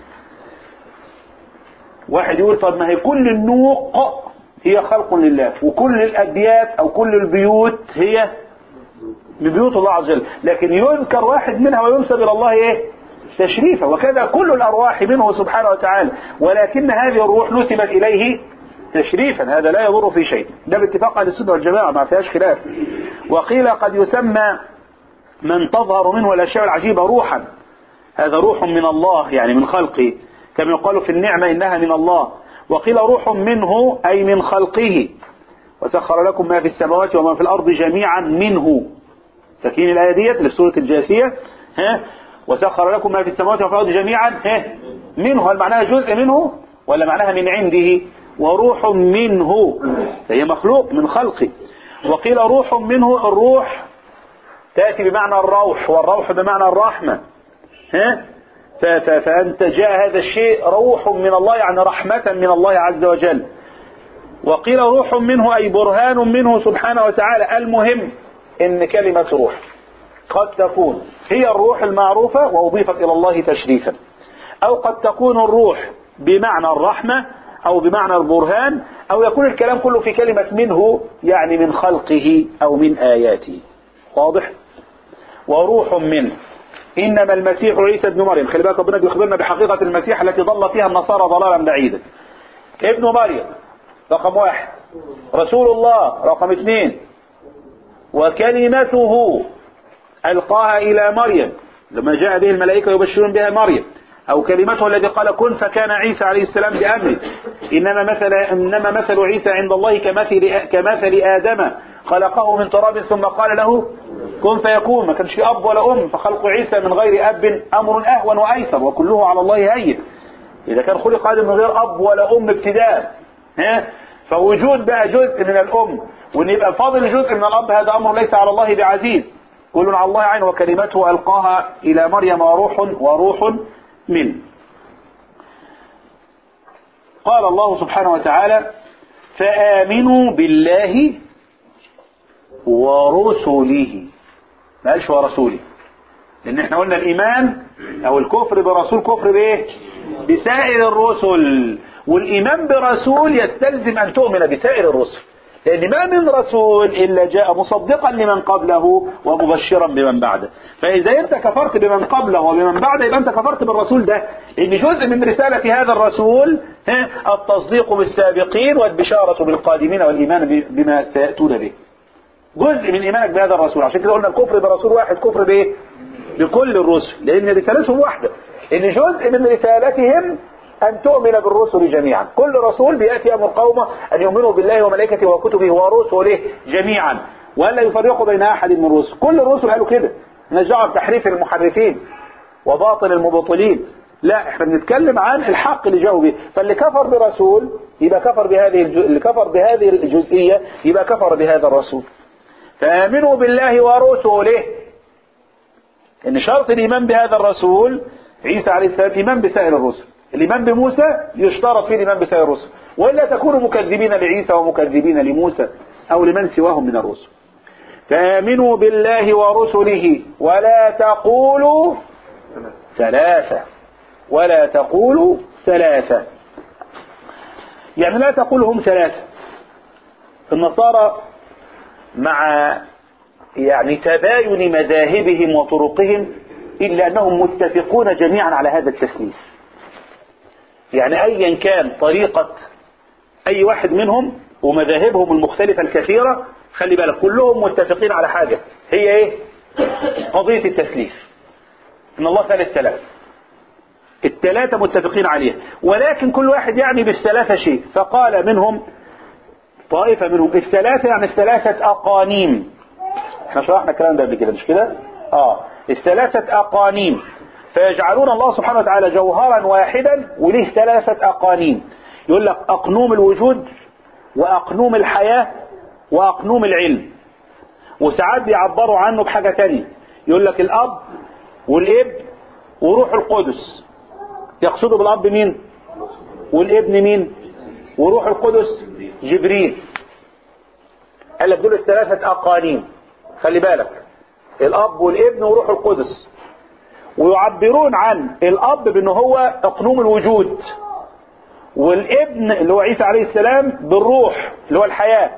واحد يقول طب ما هي كل النوق هي خلق لله وكل الأبيات أو كل البيوت هي من بيوت الله عز وجل لكن ينكر واحد منها وينسب إلى الله إيه تشريفا وكذا كل الأرواح منه سبحانه وتعالى ولكن هذه الروح نسبت إليه تشريفا هذا لا يضر في شيء ده باتفاق أهل السنة والجماعة ما فيهاش خلاف وقيل قد يسمى من تظهر منه الأشياء العجيبة روحا هذا روح من الله يعني من خلقه كما يقال في النعمة إنها من الله وقيل روح منه أي من خلقه وسخر لكم ما في السماوات وما في الأرض جميعا منه فاكرين الآية ديت اللي في سورة الجاثية ها وسخر لكم ما في السماوات وما في الأرض جميعا ها منه هل معناها جزء منه ولا معناها من عنده وروح منه فهي مخلوق من خلقه وقيل روح منه الروح تأتي بمعنى الروح والروح بمعنى الرحمة ها ف- ف- فأنت جاء هذا الشيء روح من الله يعني رحمة من الله عز وجل وقيل روح منه أي برهان منه سبحانه وتعالى المهم إن كلمة روح قد تكون هي الروح المعروفة وأضيفت إلى الله تشريفا أو قد تكون الروح بمعنى الرحمة أو بمعنى البرهان أو يكون الكلام كله في كلمة منه يعني من خلقه أو من آياته واضح وروح منه إنما المسيح عيسى ابن مريم خلي بالك ربنا بيخبرنا بحقيقة المسيح التي ضل فيها النصارى ضلالا بعيدا ابن مريم رقم واحد رسول الله رقم اثنين وكلمته ألقاها إلى مريم لما جاء به الملائكة يبشرون بها مريم أو كلمته الذي قال كن فكان عيسى عليه السلام بأمره إنما مثل إنما مثل عيسى عند الله كمثل كمثل آدم خلقه من تراب ثم قال له كن فيكون ما كانش في أب ولا أم فخلق عيسى من غير أب أمر أهون وأيسر وكله على الله هين إذا كان خلق آدم من غير أب ولا أم ابتداء ها فوجود بقى جزء من الأم وإن يبقى فاضل جزء من الأب هذا أمر ليس على الله بعزيز كل على الله عين وكلمته ألقاها إلى مريم وروح وروح منه قال الله سبحانه وتعالى فآمنوا بالله ورسله ما قالش ورسوله لأن احنا قلنا الإيمان أو الكفر برسول كفر بإيه؟ بسائر الرسل والإيمان برسول يستلزم أن تؤمن بسائر الرسل لأن ما من رسول إلا جاء مصدقا لمن قبله ومبشرا بمن بعده فإذا أنت كفرت بمن قبله وبمن بعده يبقى أنت كفرت بالرسول ده إن جزء من رسالة هذا الرسول ها، التصديق بالسابقين والبشارة بالقادمين والإيمان بما سيأتون به جزء من إيمانك بهذا الرسول عشان كده قلنا الكفر برسول واحد كفر بإيه؟ بكل الرسل لأن رسالتهم واحدة إن جزء من رسالتهم أن تؤمن بالرسل جميعا كل رسول بيأتي أمر قومه أن يؤمنوا بالله وملائكته وكتبه ورسله جميعا ولا يفرقوا بين أحد من الرسل كل الرسل قالوا كده نجعل بتحريف المحرفين وباطل المبطلين لا احنا بنتكلم عن الحق اللي جاءوا به فاللي كفر برسول يبقى كفر بهذه الج... اللي كفر بهذه الجزئية يبقى كفر بهذا الرسول فآمنوا بالله ورسله ان شرط الايمان بهذا الرسول عيسى عليه السلام ايمان بسائر الرسل الايمان بموسى يشترط فيه الايمان بسائر الرسل والا تكونوا مكذبين لعيسى ومكذبين لموسى او لمن سواهم من الرسل فامنوا بالله ورسله ولا تقولوا ثلاثة ولا تقولوا ثلاثة يعني لا تقولوا هم ثلاثة النصارى مع يعني تباين مذاهبهم وطرقهم إلا أنهم متفقون جميعا على هذا التثليث يعني أيا كان طريقة أي واحد منهم ومذاهبهم المختلفة الكثيرة خلي بالك كلهم متفقين على حاجة هي إيه قضية التثليث إن الله ثالث ثلاثة الثلاثة متفقين عليها ولكن كل واحد يعني بالثلاثة شيء فقال منهم طائفة منهم الثلاثة يعني الثلاثة أقانيم احنا شرحنا الكلام ده قبل كده مش كده اه الثلاثة أقانيم فيجعلون الله سبحانه وتعالى جوهرا واحدا وليه ثلاثة أقانيم يقول لك أقنوم الوجود وأقنوم الحياة وأقنوم العلم وساعات بيعبروا عنه بحاجة تانية يقول لك الأب والابن وروح القدس يقصدوا بالأب مين والابن مين وروح القدس جبريل قال لك دول الثلاثة أقانيم خلي بالك الأب والابن وروح القدس ويعبرون عن الأب بأنه هو أقنوم الوجود والابن اللي هو عيسى عليه السلام بالروح اللي هو الحياة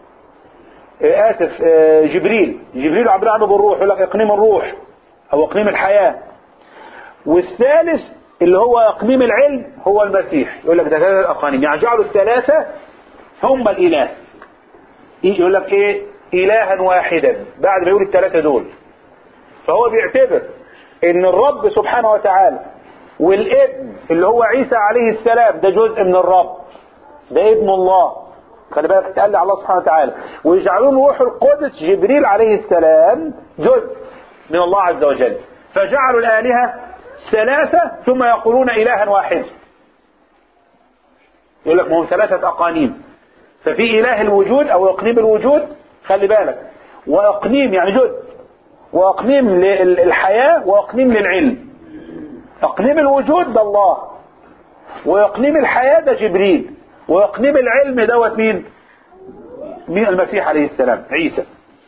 آه، آسف آه، جبريل جبريل عبر عنه بالروح يقول لك إقنيم الروح أو إقنيم الحياة والثالث اللي هو إقنيم العلم هو المسيح يقول لك ده ثلاثة أقانيم يعني جعلوا الثلاثة هم الإله يقول لك إيه إلها واحدا بعد ما يقول الثلاثة دول فهو بيعتبر ان الرب سبحانه وتعالى والابن اللي هو عيسى عليه السلام ده جزء من الرب ده ابن الله خلي بالك اتقال لي على الله سبحانه وتعالى ويجعلون روح القدس جبريل عليه السلام جزء من الله عز وجل فجعلوا الآلهة ثلاثة ثم يقولون إلها واحد يقول لك ما هم ثلاثة أقانيم ففي إله الوجود أو إقنيم الوجود خلي بالك وإقنيم يعني جزء وإقنيم للحياة وإقنيم للعلم إقنيم الوجود ده الله وإقنيم الحياة ده جبريل وإقنيم العلم دوت مين مين المسيح عليه السلام عيسى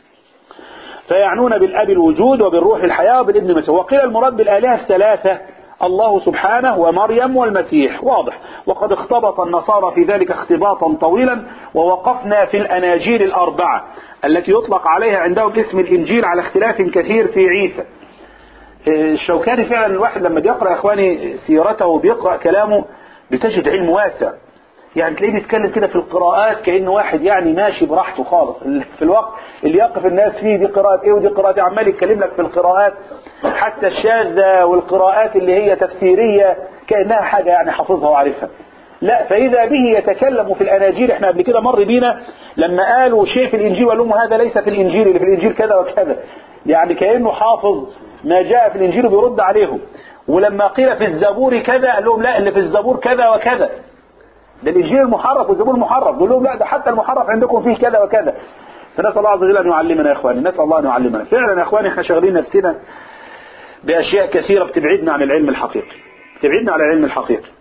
فيعنون بالأب الوجود وبالروح الحياة وبالابن المسيح وقيل المراد بالآلهة الثلاثة الله سبحانه ومريم والمسيح واضح وقد اختبط النصارى في ذلك اختباطا طويلا ووقفنا في الأناجيل الأربعة التي يطلق عليها عندهم اسم الإنجيل على اختلاف كثير في عيسى الشوكاني فعلا الواحد لما بيقرأ إخواني سيرته وبيقرأ كلامه بتجد علم واسع يعني تلاقيه بيتكلم كده في القراءات كأنه واحد يعني ماشي براحته خالص في الوقت اللي يقف الناس فيه دي قراءة ايه ودي قراءة إيه عمال يتكلم لك في القراءات حتى الشاذة والقراءات اللي هي تفسيرية كأنها حاجة يعني حافظها وعارفها لا فإذا به يتكلم في الأناجيل احنا قبل كده مر بينا لما قالوا شيء في الإنجيل وقال لهم هذا ليس في الإنجيل اللي في الإنجيل كذا وكذا يعني كأنه حافظ ما جاء في الإنجيل وبيرد عليهم ولما قيل في الزبور كذا قال لهم لا اللي في الزبور كذا وكذا ده الانجيل المحرف والزبور المحرف يقول لهم لا ده حتى المحرف عندكم فيه كذا وكذا فنسال الله عز وجل ان يعلمنا يا اخواني نسال الله ان يعلمنا فعلا يا اخواني احنا شغالين نفسنا باشياء كثيره بتبعدنا عن العلم الحقيقي بتبعدنا عن العلم الحقيقي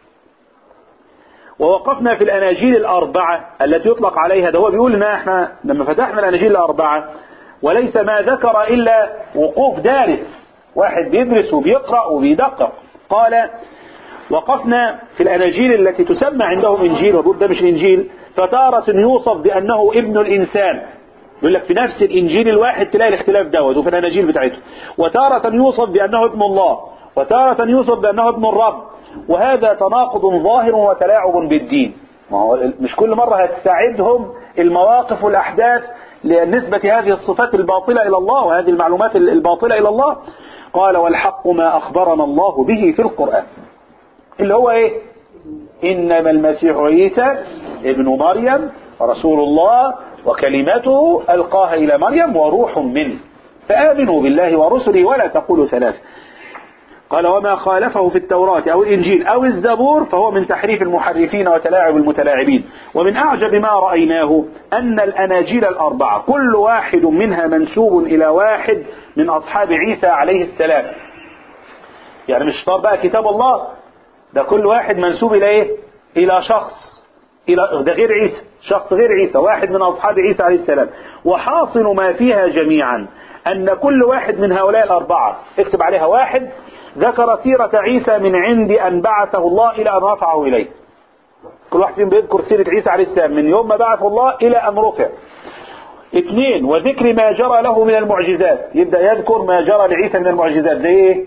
ووقفنا في الاناجيل الاربعه التي يطلق عليها ده هو بيقول لنا احنا لما فتحنا الاناجيل الاربعه وليس ما ذكر الا وقوف دارس واحد بيدرس وبيقرا وبيدقق قال وقفنا في الأناجيل التي تسمى عندهم إنجيل وبيقول ده مش إنجيل فتارة يوصف بأنه ابن الإنسان يقول لك في نفس الإنجيل الواحد تلاقي الاختلاف دوت وفي الأناجيل بتاعته وتارة يوصف بأنه ابن الله وتارة يوصف بأنه ابن الرب وهذا تناقض ظاهر وتلاعب بالدين ما هو مش كل مرة هتساعدهم المواقف والأحداث لنسبة هذه الصفات الباطلة إلى الله وهذه المعلومات الباطلة إلى الله قال والحق ما أخبرنا الله به في القرآن اللي هو ايه انما المسيح عيسى ابن مريم رسول الله وكلمته القاها الى مريم وروح منه فامنوا بالله ورسله ولا تقولوا ثلاثه قال وما خالفه في التوراة أو الإنجيل أو الزبور فهو من تحريف المحرفين وتلاعب المتلاعبين ومن أعجب ما رأيناه أن الأناجيل الأربعة كل واحد منها منسوب إلى واحد من أصحاب عيسى عليه السلام يعني مش صار بقى كتاب الله ده كل واحد منسوب إلى إيه إلى شخص إلى ده غير عيسى شخص غير عيسى واحد من أصحاب عيسى عليه السلام وحاصل ما فيها جميعا أن كل واحد من هؤلاء الأربعة اكتب عليها واحد ذكر سيرة عيسى من عند أن بعثه الله إلى أن رفعه إليه كل واحد فيهم بيذكر سيرة عيسى عليه السلام من يوم ما بعثه الله إلى أن رفع اثنين وذكر ما جرى له من المعجزات يبدأ يذكر ما جرى لعيسى من المعجزات زي ايه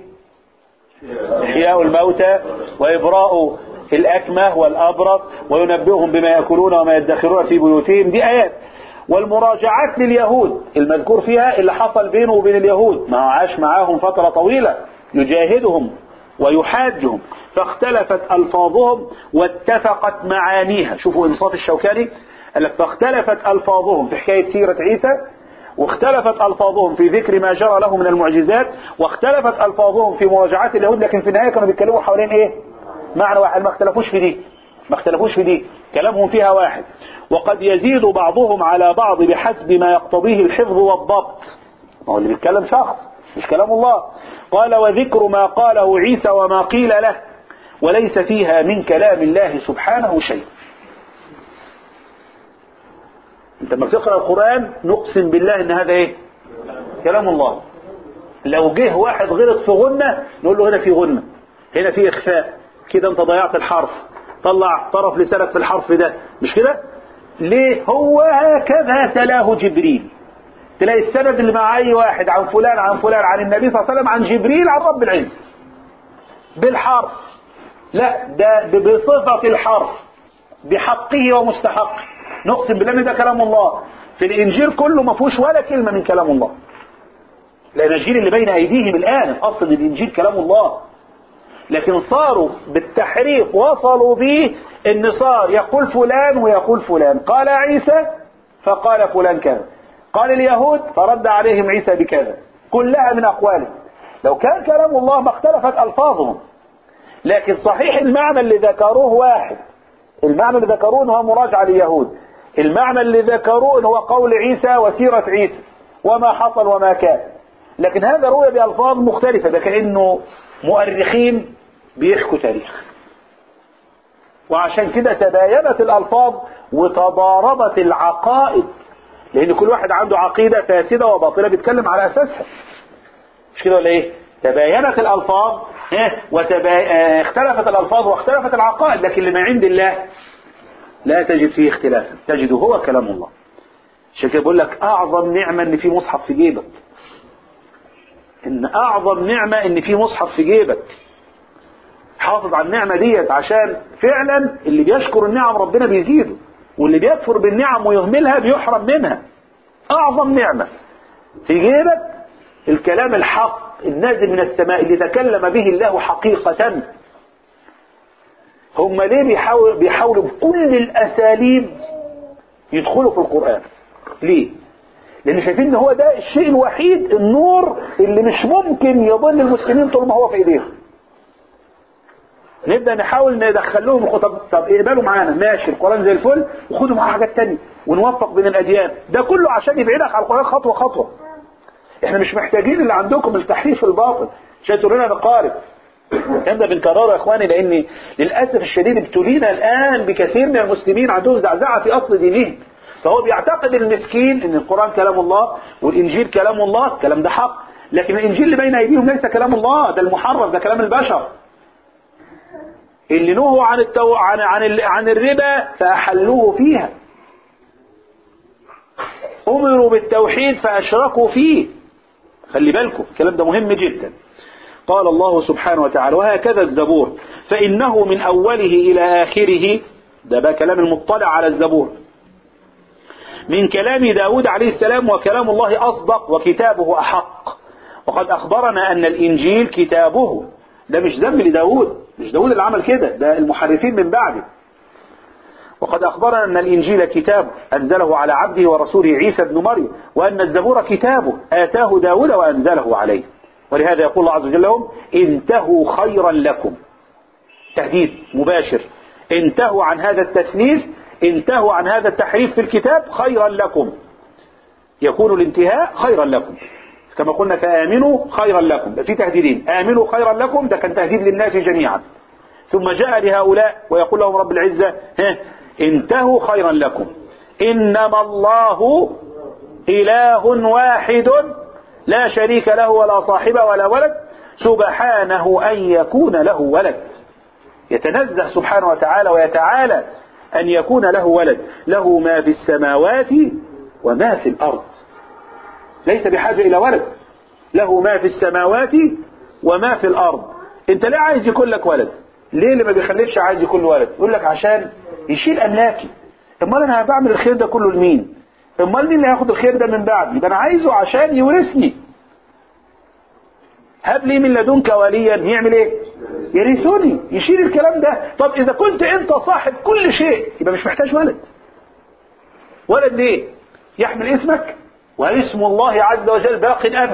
إحياء الموتى وإبراء الأكمه والأبرص وينبئهم بما يأكلون وما يدخرون في بيوتهم دي آيات والمراجعات لليهود المذكور فيها اللي حصل بينه وبين اليهود ما عاش معاهم فترة طويلة يجاهدهم ويحاجهم فاختلفت ألفاظهم واتفقت معانيها شوفوا إنصاف الشوكاني قال لك فاختلفت ألفاظهم في حكاية سيرة عيسى واختلفت ألفاظهم في ذكر ما جرى له من المعجزات واختلفت ألفاظهم في مراجعات اليهود لكن في النهاية كانوا بيتكلموا حوالين إيه معنى واحد ما اختلفوش في دي ما اختلفوش في دي كلامهم فيها واحد وقد يزيد بعضهم على بعض بحسب ما يقتضيه الحفظ والضبط ما هو اللي بيتكلم شخص مش كلام الله قال وذكر ما قاله عيسى وما قيل له وليس فيها من كلام الله سبحانه شيء انت لما بتقرا القران نقسم بالله ان هذا ايه كلام الله لو جه واحد غلط في غنه نقول له هنا في غنه هنا في اخفاء كده انت ضيعت الحرف طلع طرف لسانك في الحرف ده مش كده ليه هو هكذا تلاه جبريل تلاقي السند اللي مع اي واحد عن فلان عن فلان عن النبي صلى الله عليه وسلم عن جبريل عن رب العزه بالحرف لا ده بصفه الحرف بحقه ومستحقه نقسم بالله ان ده كلام الله في الانجيل كله ما فيهوش ولا كلمه من كلام الله الاناجيل اللي بين ايديهم الان الاصل ان الانجيل كلام الله لكن صاروا بالتحريف وصلوا به ان صار يقول فلان ويقول فلان قال عيسى فقال فلان كذا قال اليهود فرد عليهم عيسى بكذا كلها من اقواله لو كان كلام الله ما اختلفت الفاظهم لكن صحيح المعنى اللي ذكروه واحد المعنى اللي ذكروه هو مراجعة لليهود المعنى اللي ذكروه هو قول عيسى وسيرة عيسى وما حصل وما كان لكن هذا روي بألفاظ مختلفة ده كأنه مؤرخين بيحكوا تاريخ وعشان كده تباينت الألفاظ وتضاربت العقائد لأن كل واحد عنده عقيدة فاسدة وباطلة بيتكلم على أساسها مش كده ولا إيه؟ تباينت الألفاظ وتبا... اختلفت الألفاظ واختلفت العقائد لكن لما عند الله لا تجد فيه اختلافا تجده هو كلام الله عشان كده بقول لك أعظم نعمة إن في مصحف في جيبك إن أعظم نعمة إن في مصحف في جيبك حافظ على النعمة ديت عشان فعلا اللي بيشكر النعم ربنا بيزيده واللي بيكفر بالنعم ويهملها بيحرم منها أعظم نعمة في جيبك الكلام الحق النازل من السماء اللي تكلم به الله حقيقة هم ليه بيحاول بيحاولوا بكل الأساليب يدخلوا في القرآن ليه لأن شايفين ان هو ده الشيء الوحيد النور اللي مش ممكن يضل المسلمين طول ما هو في ايديهم نبدأ نحاول ندخل لهم طب طب اقبلوا معانا ماشي القرآن زي الفل وخدوا معاه حاجات تانية ونوفق بين الأديان ده كله عشان يبعدك على القرآن خطوة خطوة احنا مش محتاجين اللي عندكم التحريف الباطل عشان تقولوا لنا نقارب احنا بنكرره يا اخواني لان للاسف الشديد ابتلينا الان بكثير من المسلمين عندهم زعزعه في اصل دينهم فهو بيعتقد المسكين ان القران كلام الله والانجيل كلام الله الكلام ده حق لكن الانجيل اللي بين ايديهم ليس كلام الله ده المحرف ده كلام البشر اللي نهوا عن التو... عن عن ال... عن الربا فاحلوه فيها امروا بالتوحيد فاشركوا فيه خلي بالكم الكلام ده مهم جدا قال الله سبحانه وتعالى وهكذا الزبور فإنه من أوله إلى آخره ده بقى كلام المطلع على الزبور من كلام داود عليه السلام وكلام الله أصدق وكتابه أحق وقد أخبرنا أن الإنجيل كتابه ده مش ذنب لداود مش داود اللي عمل كده ده المحرفين من بعده وقد أخبرنا أن الإنجيل كتاب أنزله على عبده ورسوله عيسى بن مريم وأن الزبور كتابه آتاه داود وأنزله عليه ولهذا يقول الله عز وجل لهم انتهوا خيرا لكم تهديد مباشر انتهوا عن هذا التثنيف انتهوا عن هذا التحريف في الكتاب خيرا لكم يكون الانتهاء خيرا لكم كما قلنا فآمنوا خيرا لكم ده في تهديدين آمنوا خيرا لكم ده كان تهديد للناس جميعا ثم جاء لهؤلاء ويقول لهم رب العزة ها انتهوا خيرا لكم إنما الله إله واحد لا شريك له ولا صاحب ولا ولد سبحانه أن يكون له ولد يتنزه سبحانه وتعالى ويتعالى أن يكون له ولد له ما في السماوات وما في الأرض ليس بحاجة إلى ولد له ما في السماوات وما في الأرض أنت ليه عايز يكون لك ولد ليه اللي ما بيخليكش عايز يكون ولد يقول لك عشان يشيل أملاكي امال أنا بعمل الخير ده كله لمين امال مين اللي هياخد الخير ده من بعدي ده أنا عايزه عشان يورثني هب لي من لدنك وليا يعمل ايه يرثني يشيل الكلام ده طب اذا كنت انت صاحب كل شيء يبقى مش محتاج ولد ولد ليه يحمل اسمك واسم الله عز وجل باق ابدا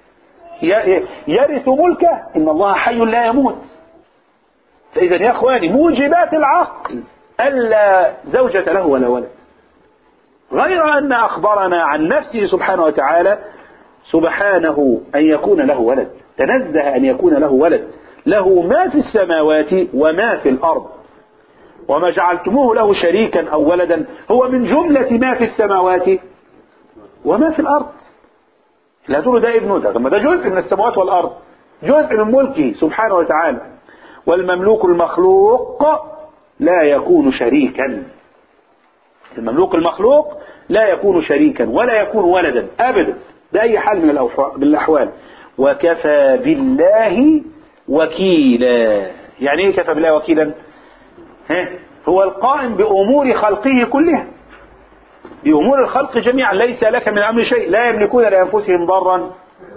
يرث ملكه ان الله حي لا يموت فاذا يا اخواني موجبات العقل الا زوجة له ولا ولد غير ان اخبرنا عن نفسه سبحانه وتعالى سبحانه ان يكون له ولد تنزه أن يكون له ولد له ما في السماوات وما في الأرض وما جعلتموه له شريكا أو ولدا هو من جملة ما في السماوات وما في الأرض لا تقولوا ده ابنه ده ثم ده جزء من السماوات والأرض جزء من ملكه سبحانه وتعالى والمملوك المخلوق لا يكون شريكا المملوك المخلوق لا يكون شريكا ولا يكون ولدا أبدا بأي حال من الأحوال وكفى بالله وكيلا يعني ايه كفى بالله وكيلا ها هو القائم بأمور خلقه كلها بأمور الخلق جميعا ليس لك من الأمر شيء لا يملكون لأنفسهم ضرا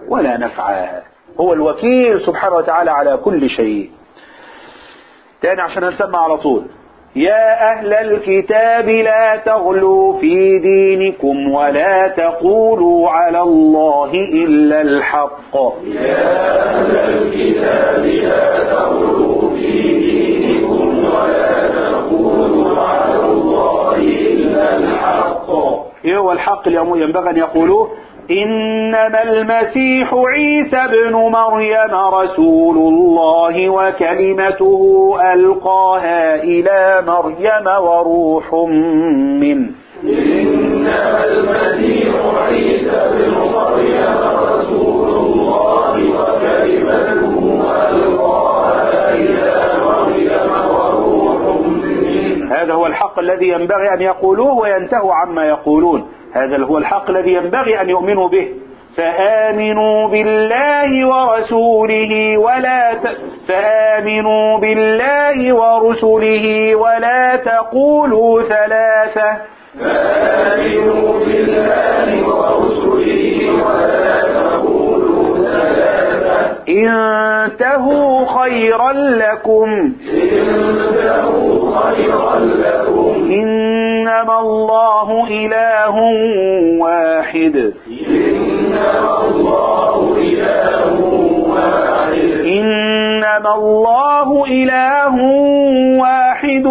ولا نفعا هو الوكيل سبحانه وتعالى على كل شيء تاني عشان نسمع على طول يا أهل الكتاب لا تغلوا في دينكم ولا تقولوا على الله إلا الحق يا أهل الكتاب لا تغلوا في دينكم ولا تقولوا على الله إلا الحق إيه هو الحق اللي ينبغي أن يقولوه إنما المسيح عيسى ابن مريم رسول الله وكلمته ألقاها إلى مريم وروح منه إنما المسيح عيسى ابن مريم رسول الله وكلمته ألقاها إلى مريم وروح منه هذا هو الحق الذي ينبغي أن يقولوه وينتهوا عما يقولون هذا هو الحق الذي ينبغي أن يؤمنوا به فآمنوا بالله ورسوله ولا ت... فآمنوا بالله ورسله ولا تقولوا ثلاثة فآمنوا بالله ورسله ولا تقولوا ثلاثة انتهوا خيرا لكم انتهوا خيرا لكم إنما الله إله واحد إنما الله إله واحد إنما الله إله واحد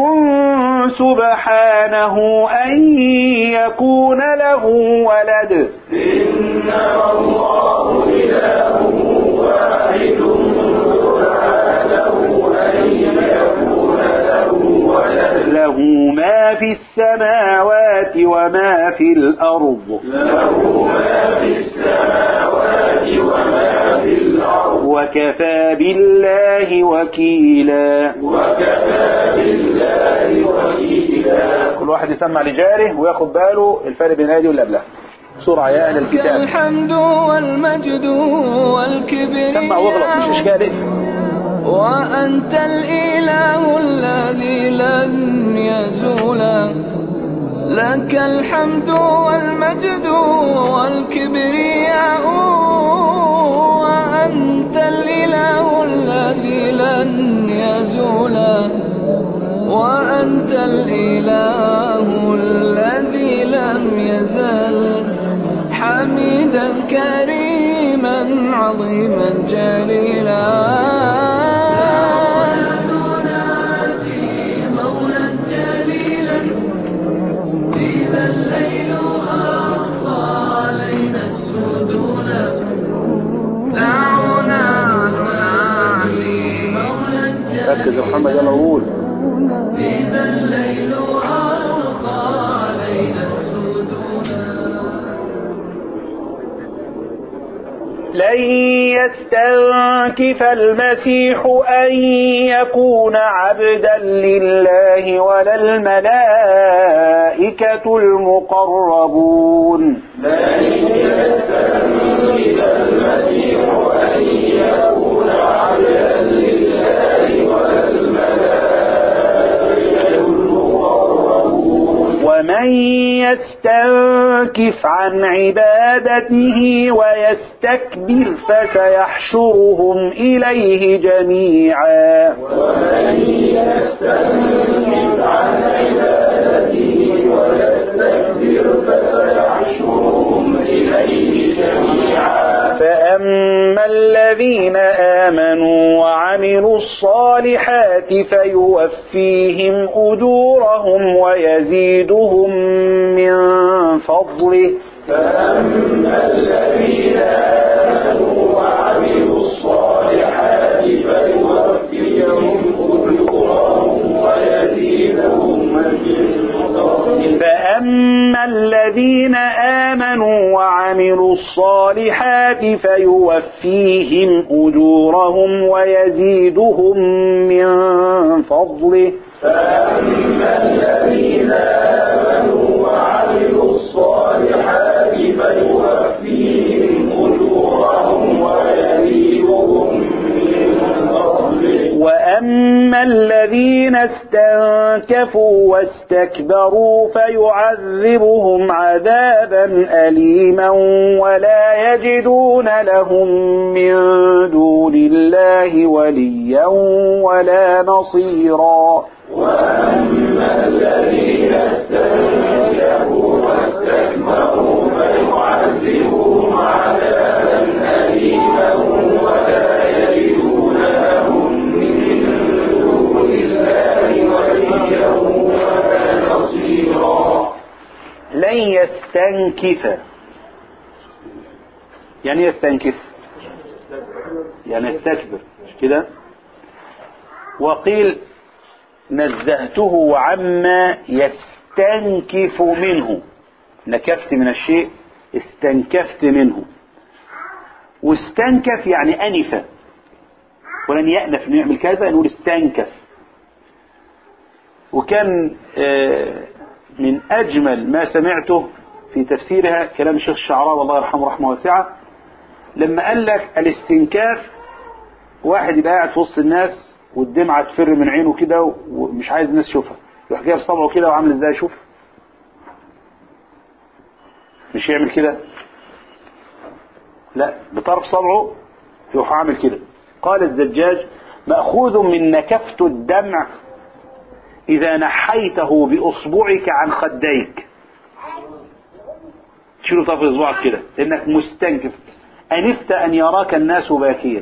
سبحانه أن يكون له ولد إنما الله إله واحد سبحانه أن يكون له ولد له ما في السماوات وما في الأرض له ما في السماوات وما في الأرض وكفى بالله وكيلا وكفى بالله وكيلا كل واحد يسمع لجاره وياخد باله الفرق بين هذه واللي قبلها بسرعة يا أهل لك الكتاب الحمد والمجد والكبرياء سمع واغلط مش إشكال إيه؟ وأنت الإله الذي لن يزول لك الحمد والمجد والكبرياء وأنت الإله الذي لن يزول وأنت الإله الذي لم يزل حميدا كريما عظيما جليلا مولا جليلا إذا الليل أخفى علينا السدود دعونا ننادي مولا ركز يا محمد يلا قول إذا الليل أرخى علينا السدود لن يستنكف المسيح أن يكون عبدا لله ولا الملائكة المقربون لن يستنكف المسيح أن يكون عبدا لله ولا الملائكة المقربون ومن يستنكف عن عبادته ويستكبر فسيحشرهم إليه جميعا ومن يستنكف عن عبادته ويستكبر فسيحشرهم إليه جميعا فأما الذين آمنوا وعملوا الصالحات فيوفيهم أجورهم ويزيدهم من فضله فأما الذين آمنوا وعملوا الصالحات فيوفيهم أجورهم ويزيدهم من فضله فأما الذين آمنوا وعملوا الصالحات فيوفيهم أجورهم ويزيدهم من فضله فأما الذين آمنوا وعملوا الصالحات فيوفيهم أجورهم ويزيدهم من فضله وأما الذين استنكفوا استنكفوا واستكبروا فيعذبهم عذابا أليما ولا يجدون لهم من دون الله وليا ولا نصيرا وأما الذين استنكفوا واستكبروا فيعذبهم عذابا أليما ولا يجدون لهم من دون الله وليا ولا نصيرا لن يستنكف يعني يستنكف يعني يستكبر مش كده وقيل نزهته عما يستنكف منه نكفت من الشيء استنكفت منه واستنكف يعني أنف ولن يأنف انه يعمل كذا نقول استنكف وكان آه، من أجمل ما سمعته في تفسيرها كلام الشيخ الشعراوي الله يرحمه رحمه واسعة لما قال لك الاستنكاف واحد يبقى قاعد في وسط الناس والدمعة تفر من عينه كده ومش عايز الناس تشوفها يروح جايب صبعه كده وعامل ازاي شوف مش يعمل كده لا بطرف صبعه يروح عامل كده قال الزجاج مأخوذ من نكفت الدمع إذا نحيته بأصبعك عن خديك تشيله طرف إصبعك كده لأنك مستنكف أنفت أن يراك الناس باكيا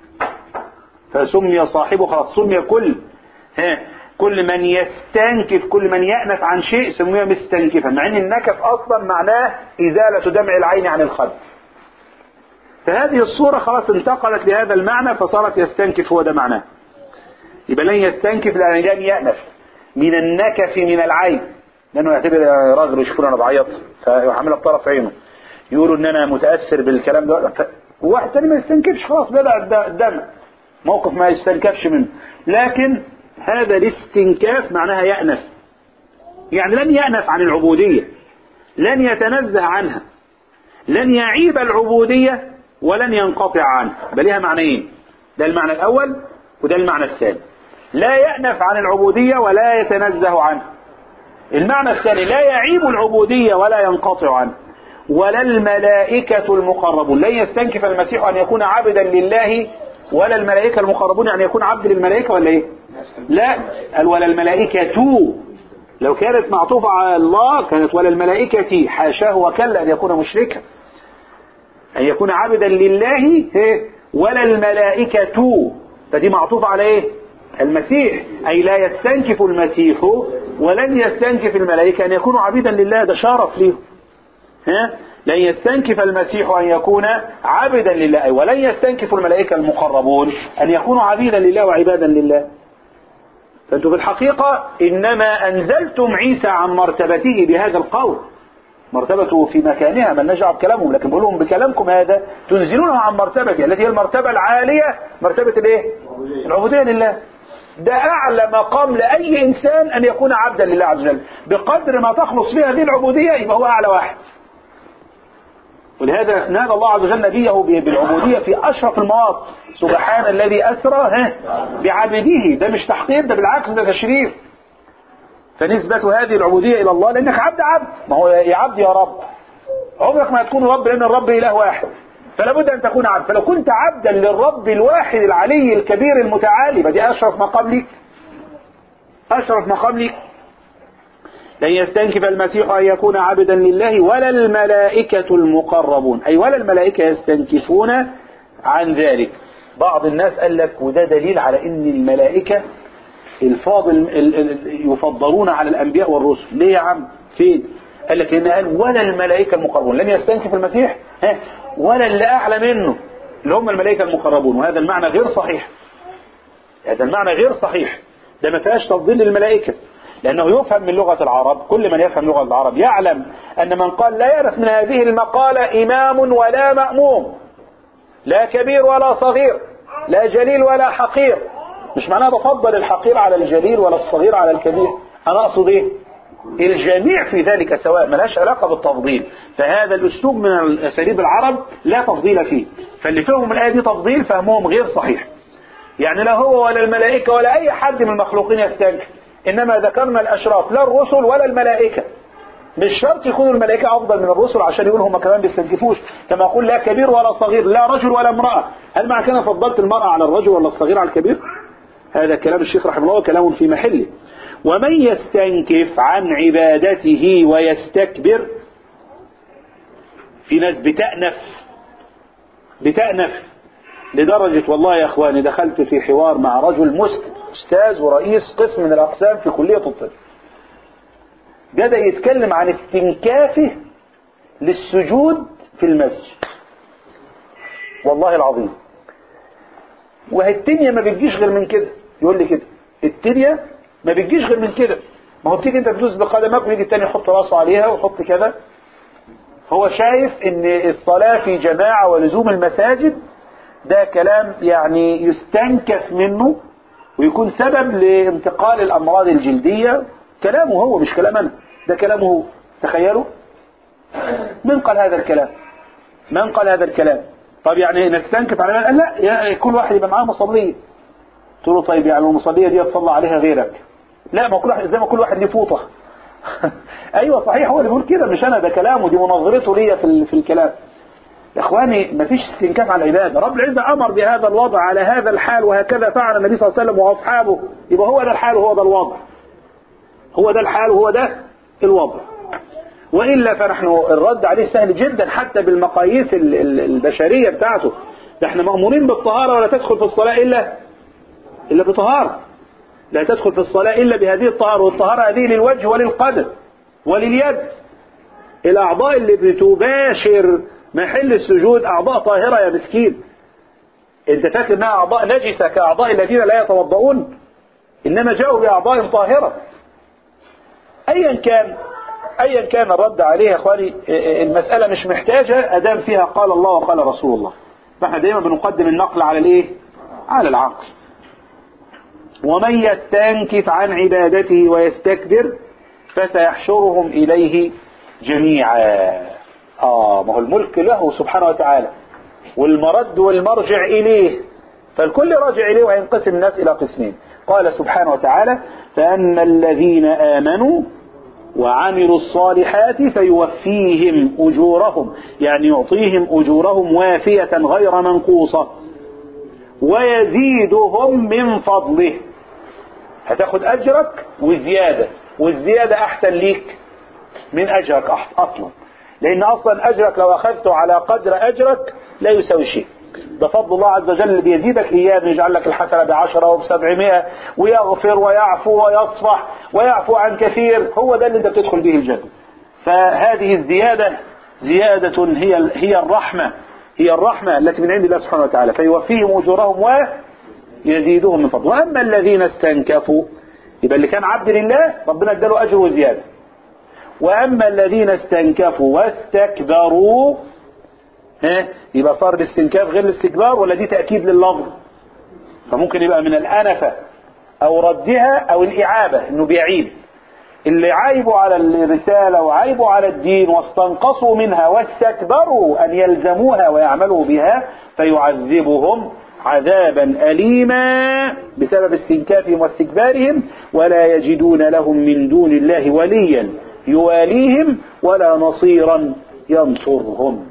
فسمي صاحبه خلاص سمي كل ها كل من يستنكف كل من يأنف عن شيء سميه مستنكفا مع ان النكف اصلا معناه ازالة دمع العين عن الخد فهذه الصورة خلاص انتقلت لهذا المعنى فصارت يستنكف هو ده معناه يبقى لن يستنكف لأن لن يأنف من النكف من العين لأنه يعتبر يا راجل يشوفون أنا بعيط فيعملها بطرف عينه يقولوا إن أنا متأثر بالكلام ده ف... واحد تاني ما يستنكفش خلاص بدأ الد- الدمع موقف ما يستنكفش منه لكن هذا الاستنكاف معناها يأنف يعني لن يأنف عن العبودية لن يتنزه عنها لن يعيب العبودية ولن ينقطع عنها بل لها معنيين ده المعنى الأول وده المعنى الثاني لا يأنف عن العبودية ولا يتنزه عنها المعنى الثاني لا يعيب العبودية ولا ينقطع عنها ولا الملائكة المقربون لن يستنكف المسيح أن يكون عبدا لله ولا الملائكة المقربون أن يكون عبد للملائكة ولا إيه لا قال ولا الملائكة لو كانت معطوفة على الله كانت ولا الملائكة حاشاه وكلا أن يكون مشركا أن يكون عبدا لله إيه؟ ولا الملائكة فدي معطوفة على إيه المسيح أي لا يستنكف المسيح ولن يستنكف الملائكة أن يكونوا عبيدا لله ده شرف ليهم ها لن يستنكف المسيح أن يكون عبدا لله أي ولن يستنكف الملائكة المقربون أن يكونوا عبيدا لله وعبادا لله فأنتم في الحقيقة إنما أنزلتم عيسى عن مرتبته بهذا القول مرتبته في مكانها من نجعل بكلامهم لكن بقول لهم بكلامكم هذا تنزلونه عن مرتبته التي هي المرتبة العالية مرتبة الايه العبودية لله ده أعلى مقام لأي إنسان أن يكون عبدا لله عز وجل بقدر ما تخلص فيه هذه العبودية يبقى هو أعلى واحد ولهذا نادى الله عز وجل نبيه بالعبودية في أشرف المواطن سبحان الذي أسرى ها بعبده ده مش تحقير ده بالعكس ده تشريف فنسبة هذه العبودية إلى الله لأنك عبد عبد ما هو يا عبد يا رب عمرك ما تكون رب لأن الرب إله واحد فلا بد أن تكون عبد فلو كنت عبدا للرب الواحد العلي الكبير المتعالي بدي أشرف مقام ليك أشرف مقام ليك لن يستنكف المسيح أن يكون عبدا لله ولا الملائكة المقربون أي ولا الملائكة يستنكفون عن ذلك بعض الناس قال لك وده دليل على أن الملائكة الفاضل يفضلون على الأنبياء والرسل ليه يا عم فين قال لك إن قال ولا الملائكة المقربون لم يستنكف المسيح ها ولا اللي أعلى منه اللي هم الملائكة المقربون وهذا المعنى غير صحيح هذا المعنى غير صحيح ده ما فيهاش تفضيل للملائكة لأنه يفهم من لغة العرب كل من يفهم لغة العرب يعلم أن من قال لا يعرف من هذه المقالة إمام ولا مأموم لا كبير ولا صغير لا جليل ولا حقير مش معناه بفضل الحقير على الجليل ولا الصغير على الكبير أنا أقصد إيه الجميع في ذلك سواء ملهاش علاقة بالتفضيل فهذا الأسلوب من أساليب العرب لا تفضيل فيه فاللي فهم الآية دي تفضيل فهمهم غير صحيح يعني لا هو ولا الملائكة ولا أي حد من المخلوقين يستنكف إنما ذكرنا الأشراف لا الرسل ولا الملائكة مش شرط يكونوا الملائكة أفضل من الرسل عشان يقولوا هم كمان بيستنكفوش كما أقول لا كبير ولا صغير لا رجل ولا امرأة هل معنى كده فضلت المرأة على الرجل ولا الصغير على الكبير هذا كلام الشيخ رحمه الله كلام في محله ومن يستنكف عن عبادته ويستكبر في ناس بتأنف بتأنف لدرجة والله يا اخواني دخلت في حوار مع رجل مسلم استاذ ورئيس قسم من الاقسام في كلية الطب بدأ يتكلم عن استنكافه للسجود في المسجد والله العظيم وهي ما بتجيش غير من كده يقول لي كده التنية ما بتجيش غير من كده ما هو بتيجي انت تدوس بقدمك ويجي التاني يحط راسه عليها ويحط كذا هو شايف ان الصلاة في جماعة ولزوم المساجد ده كلام يعني يستنكف منه ويكون سبب لانتقال الامراض الجلدية كلامه هو مش كلام انا ده كلامه هو تخيلوا من قال هذا الكلام من قال هذا الكلام طب يعني نستنكف على قال لا يا كل واحد يبقى معاه مصلية قلت له طيب يعني المصلية دي تصلى عليها غيرك لا ما كل واحد زي ما كل واحد ليه فوطة ايوه صحيح هو اللي بيقول كده مش انا ده كلامه دي مناظرته ليا في في الكلام يا اخواني مفيش استنكاف على العباده رب العزه امر بهذا الوضع على هذا الحال وهكذا فعل النبي صلى الله عليه وسلم واصحابه يبقى هو ده الحال وهو ده الوضع هو ده الحال وهو ده الوضع والا فنحن الرد عليه سهل جدا حتى بالمقاييس البشريه بتاعته ده احنا مامورين بالطهاره ولا تدخل في الصلاه الا الا بطهاره لا تدخل في الصلاة إلا بهذه الطهارة والطهارة هذه للوجه وللقدم ولليد الأعضاء اللي بتباشر محل السجود أعضاء طاهرة يا مسكين أنت فاكر أنها أعضاء نجسة كأعضاء الذين لا يتوضؤون إنما جاءوا بأعضاء طاهرة أيا كان أيا كان الرد عليه يا أخواني المسألة مش محتاجة أدام فيها قال الله وقال رسول الله فاحنا دايما بنقدم النقل على الإيه؟ على العقل ومن يستنكف عن عبادته ويستكبر فسيحشرهم إليه جميعا آه ما هو الملك له سبحانه وتعالى والمرد والمرجع إليه فالكل راجع إليه وينقسم الناس إلى قسمين قال سبحانه وتعالى فأما الذين آمنوا وعملوا الصالحات فيوفيهم أجورهم يعني يعطيهم أجورهم وافية غير منقوصة ويزيدهم من فضله هتاخد أجرك وزيادة والزيادة أحسن ليك من أجرك أصلا لأن أصلا أجرك لو أخذته على قدر أجرك لا يساوي شيء ده فضل الله عز وجل اللي بيزيدك إياه بيجعل لك الحسنة بعشرة وبسبعمائة ويغفر ويعفو ويصفح ويعفو عن كثير هو ده اللي انت بتدخل به الجنة فهذه الزيادة زيادة هي هي الرحمة هي الرحمة التي من عند الله سبحانه وتعالى فيوفيهم أجورهم ويزيدهم من فضله وأما الذين استنكفوا يبقى اللي كان عبد لله ربنا اداله أجر وزيادة وأما الذين استنكفوا واستكبروا ها يبقى صار الاستنكاف غير الاستكبار ولا دي تأكيد لللفظ فممكن يبقى من الأنفة أو ردها أو الإعابة إنه بيعيب اللي عايبوا على الرسالة وعايبوا على الدين واستنقصوا منها واستكبروا أن يلزموها ويعملوا بها فيعذبهم عذابا أليما بسبب استنكافهم واستكبارهم ولا يجدون لهم من دون الله وليا يواليهم ولا نصيرا ينصرهم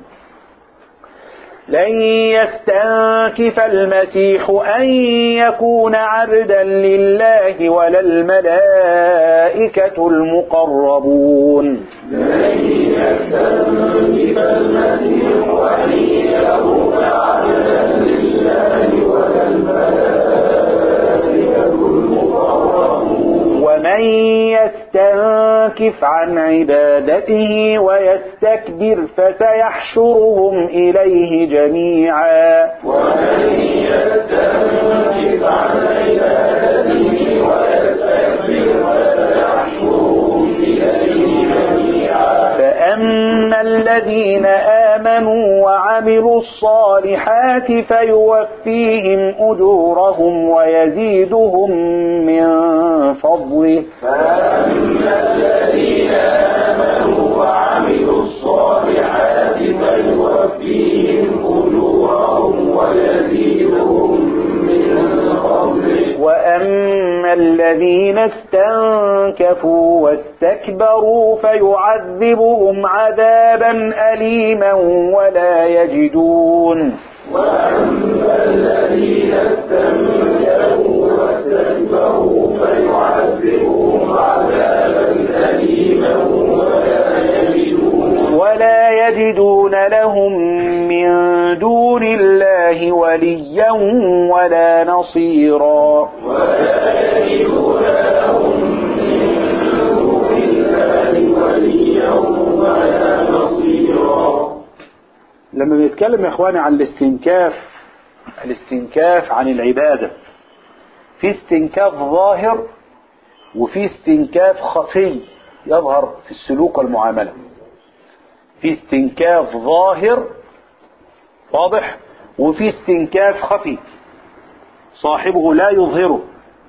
لن يستنكف المسيح أن يكون عبدا لله ولا الملائكة المقربون لن يستنكف المسيح أن يكون عبدا لله ولا الملائكة المقربون ومن يستنكف عن عبادته ويستكبر فسيحشرهم إليه جميعا ومن يستنكف عن عبادته ويستكبر فسيحشرهم إليه جميعا فأما الذين آمنوا وعملوا الصالحات فيوفيهم أجورهم ويزيدهم من فضله فأما الذين آمنوا وعملوا الصالحات فيوفيهم أجورهم ويزيدهم من فضله وأما الذين استنكفوا استنكفوا واستكبروا فيعذبهم عذابا أليما ولا يجدون وأما الذين استنكروا واستكبروا فيعذبهم عذابا أليما ولا يجدون ولا يجدون لهم من دون الله وليا ولا نصيرا ولا يجدون لهم من دون الله وليا ولا نصيرا لما بنتكلم يا اخواني عن الاستنكاف الاستنكاف عن العبادة في استنكاف ظاهر وفي استنكاف خفي يظهر في السلوك والمعاملة في استنكاف ظاهر واضح وفي استنكاف خفي صاحبه لا يظهره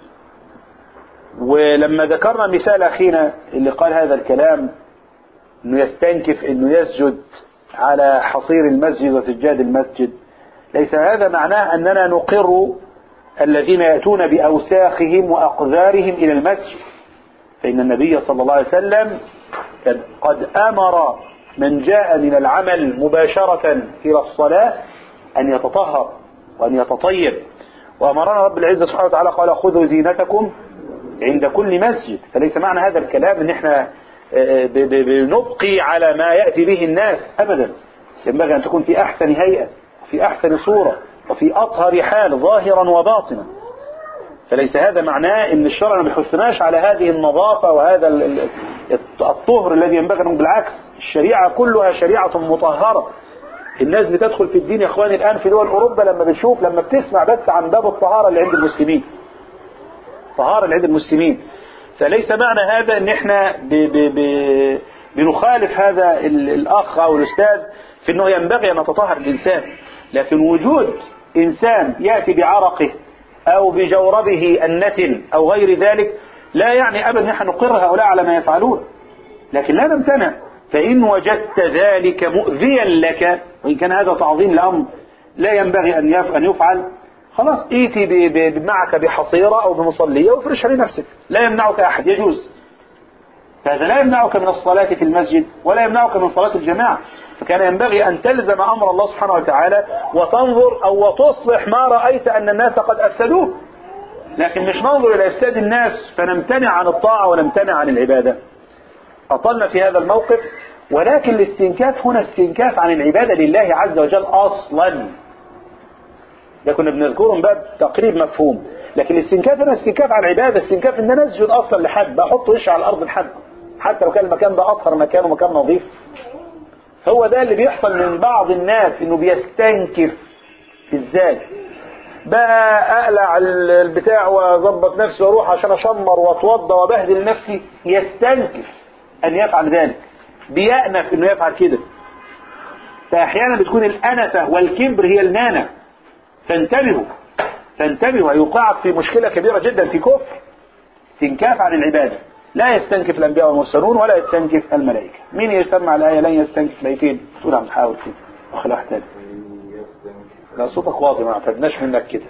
ولما ذكرنا مثال أخينا اللي قال هذا الكلام انه يستنكف انه يسجد على حصير المسجد وسجاد المسجد ليس هذا معناه اننا نقر الذين ياتون باوساخهم واقذارهم الى المسجد فان النبي صلى الله عليه وسلم قد- قد امر من جاء من العمل مباشره الى الصلاه ان يتطهر وان يتطيب وامرنا رب العزه سبحانه وتعالى قال خذوا زينتكم عند كل مسجد فليس معنى هذا الكلام ان احنا آه، ب- ب- بنبقي على ما يأتي به الناس ابدا ينبغي ان تكون في احسن هيئة وفي احسن صورة وفي اطهر حال ظاهرا وباطنا فليس هذا معناه ان الشرع ما بيحثناش على هذه النظافة وهذا ال- ال- الطهر الذي ينبغي أن بالعكس الشريعة كلها شريعة مطهرة الناس بتدخل في الدين يا اخواني الان في دول اوروبا لما بتشوف لما بتسمع بس عن باب الطهارة اللي عند المسلمين طهارة اللي عند المسلمين فليس معنى هذا ان احنا ب ب ب بنخالف هذا ال- الاخ او الاستاذ في انه ينبغي ان يتطهر الانسان لكن وجود انسان ياتي بعرقه او بجوربه النتن او غير ذلك لا يعني ابدا ان احنا نقر هؤلاء على ما يفعلون لكن لا نمتنع فان وجدت ذلك مؤذيا لك وان كان هذا تعظيم لامر لا ينبغي ان يف- ان يفعل خلاص ايتي ب- ب- معك بحصيرة او بمصلية وافرشها لنفسك لا يمنعك احد يجوز هذا لا يمنعك من الصلاة في المسجد ولا يمنعك من صلاة الجماعة فكان ينبغي أن تلزم أمر الله سبحانه وتعالى وتنظر أو وتصلح ما رأيت أن الناس قد أفسدوه لكن مش ننظر إلى إفساد الناس فنمتنع عن الطاعة ونمتنع عن العبادة أطلنا في هذا الموقف ولكن الاستنكاف هنا استنكاف عن العبادة لله عز وجل أصلا ده كنا بنذكره من باب تقريب مفهوم لكن الاستنكاف هنا استنكاف على العبادة استنكاف ان انا اسجد اصلا لحد بحط وشي على الارض لحد حتى لو كان المكان ده اطهر مكان ومكان نظيف هو ده اللي بيحصل من بعض الناس انه بيستنكف ازاي بقى اقلع ال- البتاع واظبط نفسي واروح عشان اشمر واتوضى وابهدل نفسي يستنكف ان يفعل ذلك بيأنف انه يفعل كده فاحيانا بتكون الانفه والكبر هي المانع فانتبهوا فانتبهوا هيوقعك في مشكلة كبيرة جدا في كفر استنكاف عن العبادة لا يستنكف الأنبياء والمرسلون ولا يستنكف الملائكة مين يسمع الآية لن يستنكف ملائكين تقول عم تحاول كده وخلي واحد تاني لا صوتك واطي ما اعتدناش منك كده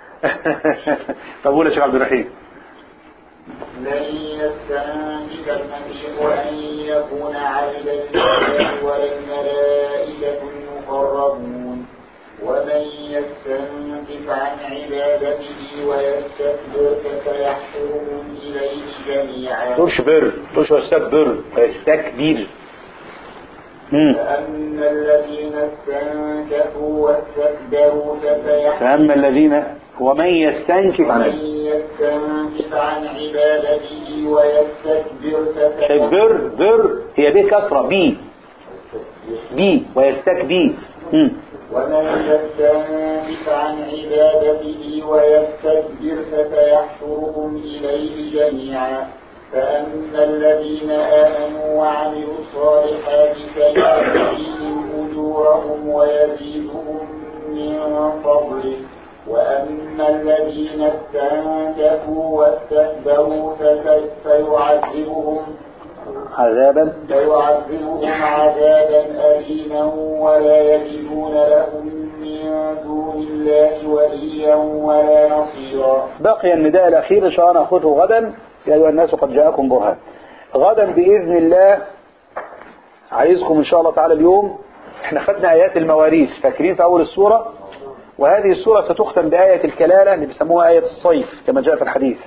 طب قول يا شيخ عبد الرحيم لن يستنكف المسيح أن يكون عبدا لله ولا الملائكة المقربون ومن يستنكف عن عبادته ويستكبر فسيحشرهم إليه جميعا تقولش بر تقولش يستكبر ويستكبر مم. فأما الذين استنكفوا واستكبروا فسيحشرهم فأما الذين ومن يستنكف عن ومن يستنكف عن عبادته ويستكبر شايف فسيحشرهم بر بر هي دي كسرة بي بي ويستكبي مم. ومن يستنكف عن عبادته ويستكبر فسيحشرهم إليه جميعا فأما الذين آمنوا وعملوا الصالحات فيعطيهم أجورهم ويزيدهم من فضله وأما الذين استنكفوا واستكبروا فسي- فيعذبهم عذابا فيعذبهم عذابا أليما ولا يجدون لهم من دون الله وليا ولا نصيرا بقي النداء الأخير إن شاء الله نأخذه غدا يا أيها الناس قد جاءكم برهان غدا بإذن الله عايزكم إن شاء الله تعالى اليوم احنا خدنا آيات المواريث فاكرين في أول السورة وهذه السورة ستختم بآية الكلالة اللي بيسموها آية الصيف كما جاء في الحديث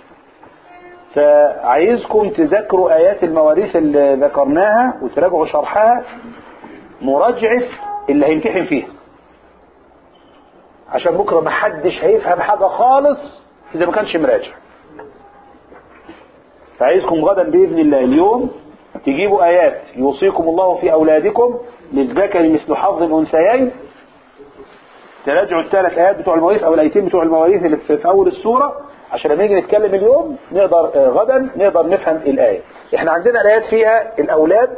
فعايزكم تذكروا آيات المواريث اللي ذكرناها وتراجعوا شرحها مراجعة اللي هيمتحن فيها عشان بكرة ما حدش هيفهم حاجة خالص إذا ما كانش مراجع فعايزكم غدا بإذن الله اليوم تجيبوا آيات يوصيكم الله في أولادكم للذكر مثل حظ الأنثيين تراجعوا الثلاث آيات بتوع المواريث أو الآيتين بتوع المواريث اللي في في أول السورة عشان لما نيجي نتكلم اليوم نقدر آه، غدا نقدر نفهم الآية احنا عندنا الآيات فيها الأولاد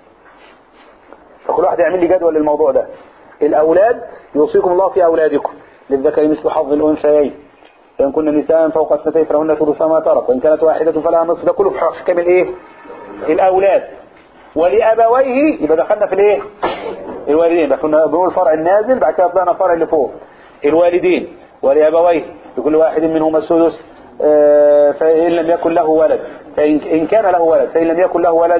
فكل واحد يعمل لي جدول للموضوع ده الأولاد يوصيكم الله في أولادكم للذكر مثل حظ الأنثيين فإن كن نساء فوق اثنتين فلهن ثلث ما ترك وإن كانت واحدة فلها نصف ده كله في حكم الإيه؟ الأولاد ولأبويه يبقى دخلنا في الإيه؟ الوالدين ده كنا بنقول الفرع النازل بعد كده طلعنا الفرع اللي فوق الوالدين ولأبويه لكل واحد منهما السدس آه، فإن لم يكن له ولد فإن إن كان له ولد فإن لم يكن له ولد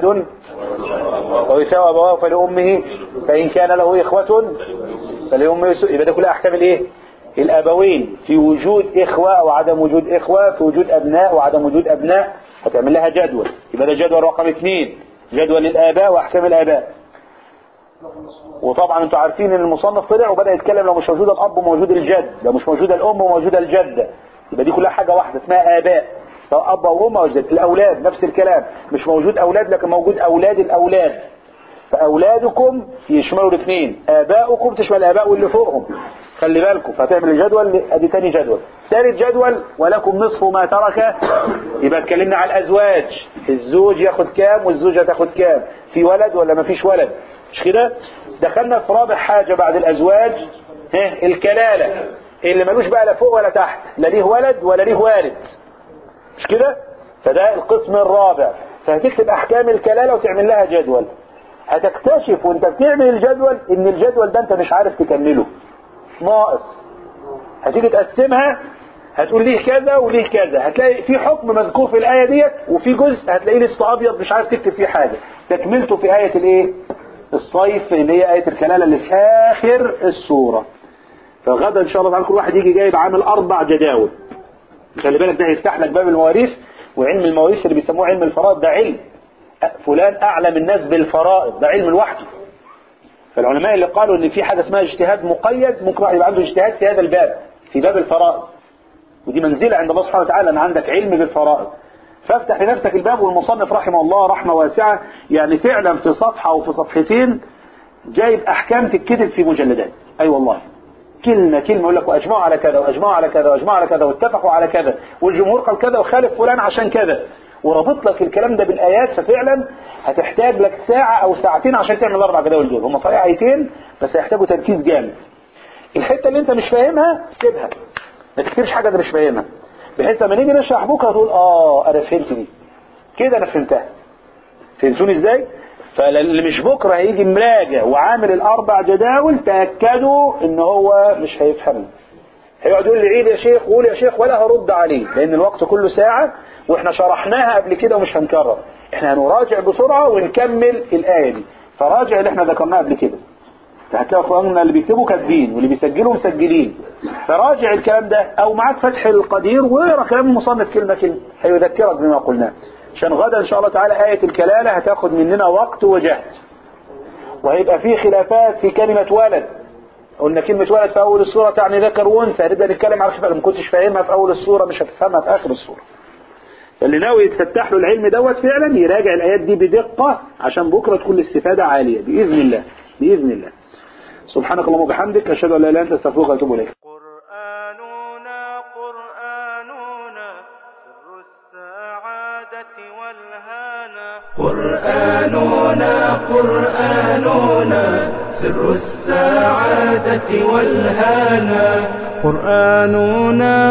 ويساوي أبواه فلأمه فإن كان له إخوة فلأمه يسوء يبقى ده كلها أحكام الإيه؟ الأبوين في وجود إخوة أو عدم وجود إخوة في وجود أبناء وعدم وجود أبناء هتعمل لها جدول يبقى ده جدول رقم اثنين جدول الآباء وأحكام الآباء وطبعا انتوا عارفين ان المصنف طلع وبدأ يتكلم لو مش موجود الأب وموجود الجد لو مش موجود الأم وموجود الجدة يبقى دي كلها حاجة واحدة اسمها آباء سواء أب أو أم أو جد الأولاد نفس الكلام مش موجود أولاد لكن موجود أولاد الأولاد فأولادكم يشملوا الاثنين آباؤكم تشمل الآباء واللي فوقهم خلي بالكم فهتعمل الجدول ادي تاني جدول ثالث جدول ولكم نصف ما ترك يبقى اتكلمنا على الازواج الزوج ياخد كام والزوجه تاخد كام في ولد ولا ما فيش ولد مش كده دخلنا في رابع حاجه بعد الازواج ها الكلاله اللي ملوش بقى لا فوق ولا تحت لا ليه ولد ولا ليه والد مش كده فده القسم الرابع فهتكتب احكام الكلاله وتعمل لها جدول هتكتشف وانت بتعمل الجدول ان الجدول ده انت مش عارف تكمله ناقص هتيجي تقسمها هتقول ليه كذا وليه كذا هتلاقي في حكم مذكور في الآية ديت وفي جزء هتلاقيه لسه أبيض مش عارف تكتب فيه حاجة تكملته في آية الإيه الصيف اللي هي آية الكلالة اللي في آخر السورة فغدا إن شاء الله تعالى كل واحد يجي جايب عامل أربع جداول خلي بالك ده هيفتح لك باب المواريث وعلم المواريث اللي بيسموه علم الفرائض ده علم فلان أعلم الناس بالفرائض ده علم لوحده فالعلماء اللي قالوا ان في حاجه اسمها اجتهاد مقيد ممكن واحد يبقى عنده اجتهاد في هذا الباب في باب الفرائض ودي منزله عند الله سبحانه وتعالى ان عندك علم بالفرائض فافتح لنفسك الباب والمصنف رحمه الله رحمه واسعه يعني فعلا في صفحه او في صفحتين جايب احكام تتكتب في مجلدات اي أيوة والله كلمة كلمة يقول لك واجمعوا على كذا واجمعوا على كذا واجمعوا على كذا واتفقوا على كذا والجمهور قال كذا وخالف فلان عشان كذا وربط لك الكلام ده بالآيات ففعلا هتحتاج لك ساعة أو ساعتين عشان تعمل الأربع جداول دول هم صحيح آيتين بس هيحتاجوا تركيز جامد الحتة اللي أنت مش فاهمها سيبها ما تكتبش حاجة أنت مش فاهمها بحيث لما نيجي نشرح بكرة تقول آه أنا فهمت دي كده أنا فهمتها فهمتوني إزاي؟ فاللي مش بكرة هيجي مراجع وعامل الأربع جداول تأكدوا إن هو مش هيفهم هيقعد يقول لي عيد يا شيخ قول يا شيخ ولا هرد عليه لأن الوقت كله ساعة واحنا شرحناها قبل كده ومش هنكرر احنا هنراجع بسرعة ونكمل الآية دي فراجع اللي احنا ذكرناه قبل كده فهتلاقي اخواننا اللي بيكتبوا كاتبين واللي بيسجلوا مسجلين فراجع الكلام ده او معاك فتح القدير واقرا كلام المصنف كلمة كلمة هيذكرك بما قلناه عشان غدا ان شاء الله تعالى آية الكلالة هتاخد مننا وقت وجهد وهيبقى فيه خلافات في كلمة ولد قلنا كلمة ولد في أول السورة تعني ذكر وأنثى هنبدأ نتكلم على خلاف ما كنتش فاهمها في أول السورة مش هتفهمها في آخر السورة فاللي ناوي يتفتح له العلم دوت فعلا يراجع الآيات دي بدقة عشان بكرة تكون الاستفادة عالية بإذن الله بإذن الله سبحانك اللهم وبحمدك أشهد أن لا إله إلا أنت أستغفرك وأتوب إليك قرآننا قرآننا سر السعادة والهانا قرآننا قرآننا سر السعادة والهانا قرآننا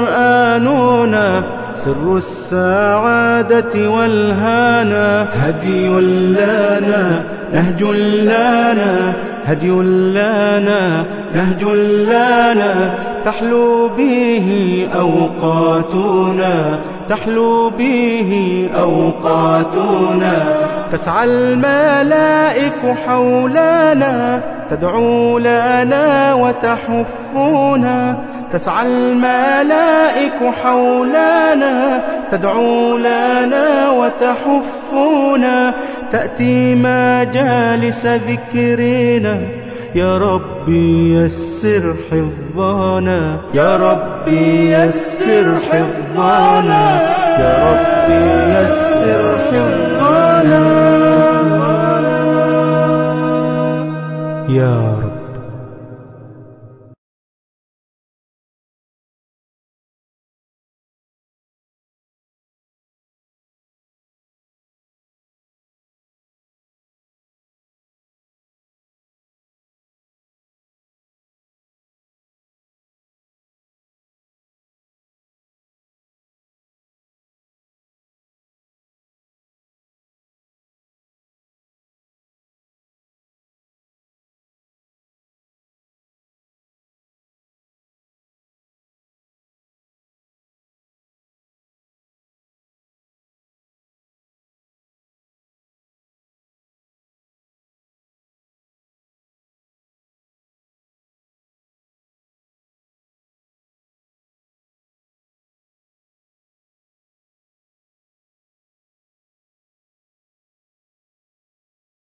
قرآننا سر السعادة والهانا هدي لنا نهج لنا هدي لنا نهج لنا تحلو به أوقاتنا تحلو به أوقاتنا تسعى الملائك حولنا تدعو لنا وتحفنا تسعى الملائك حولنا تدعو لنا وتحفنا تأتي مجالس ذكرنا يا ربي يسر حفظنا يا ربي يسر حفظنا يا ربي يسر حفظنا يا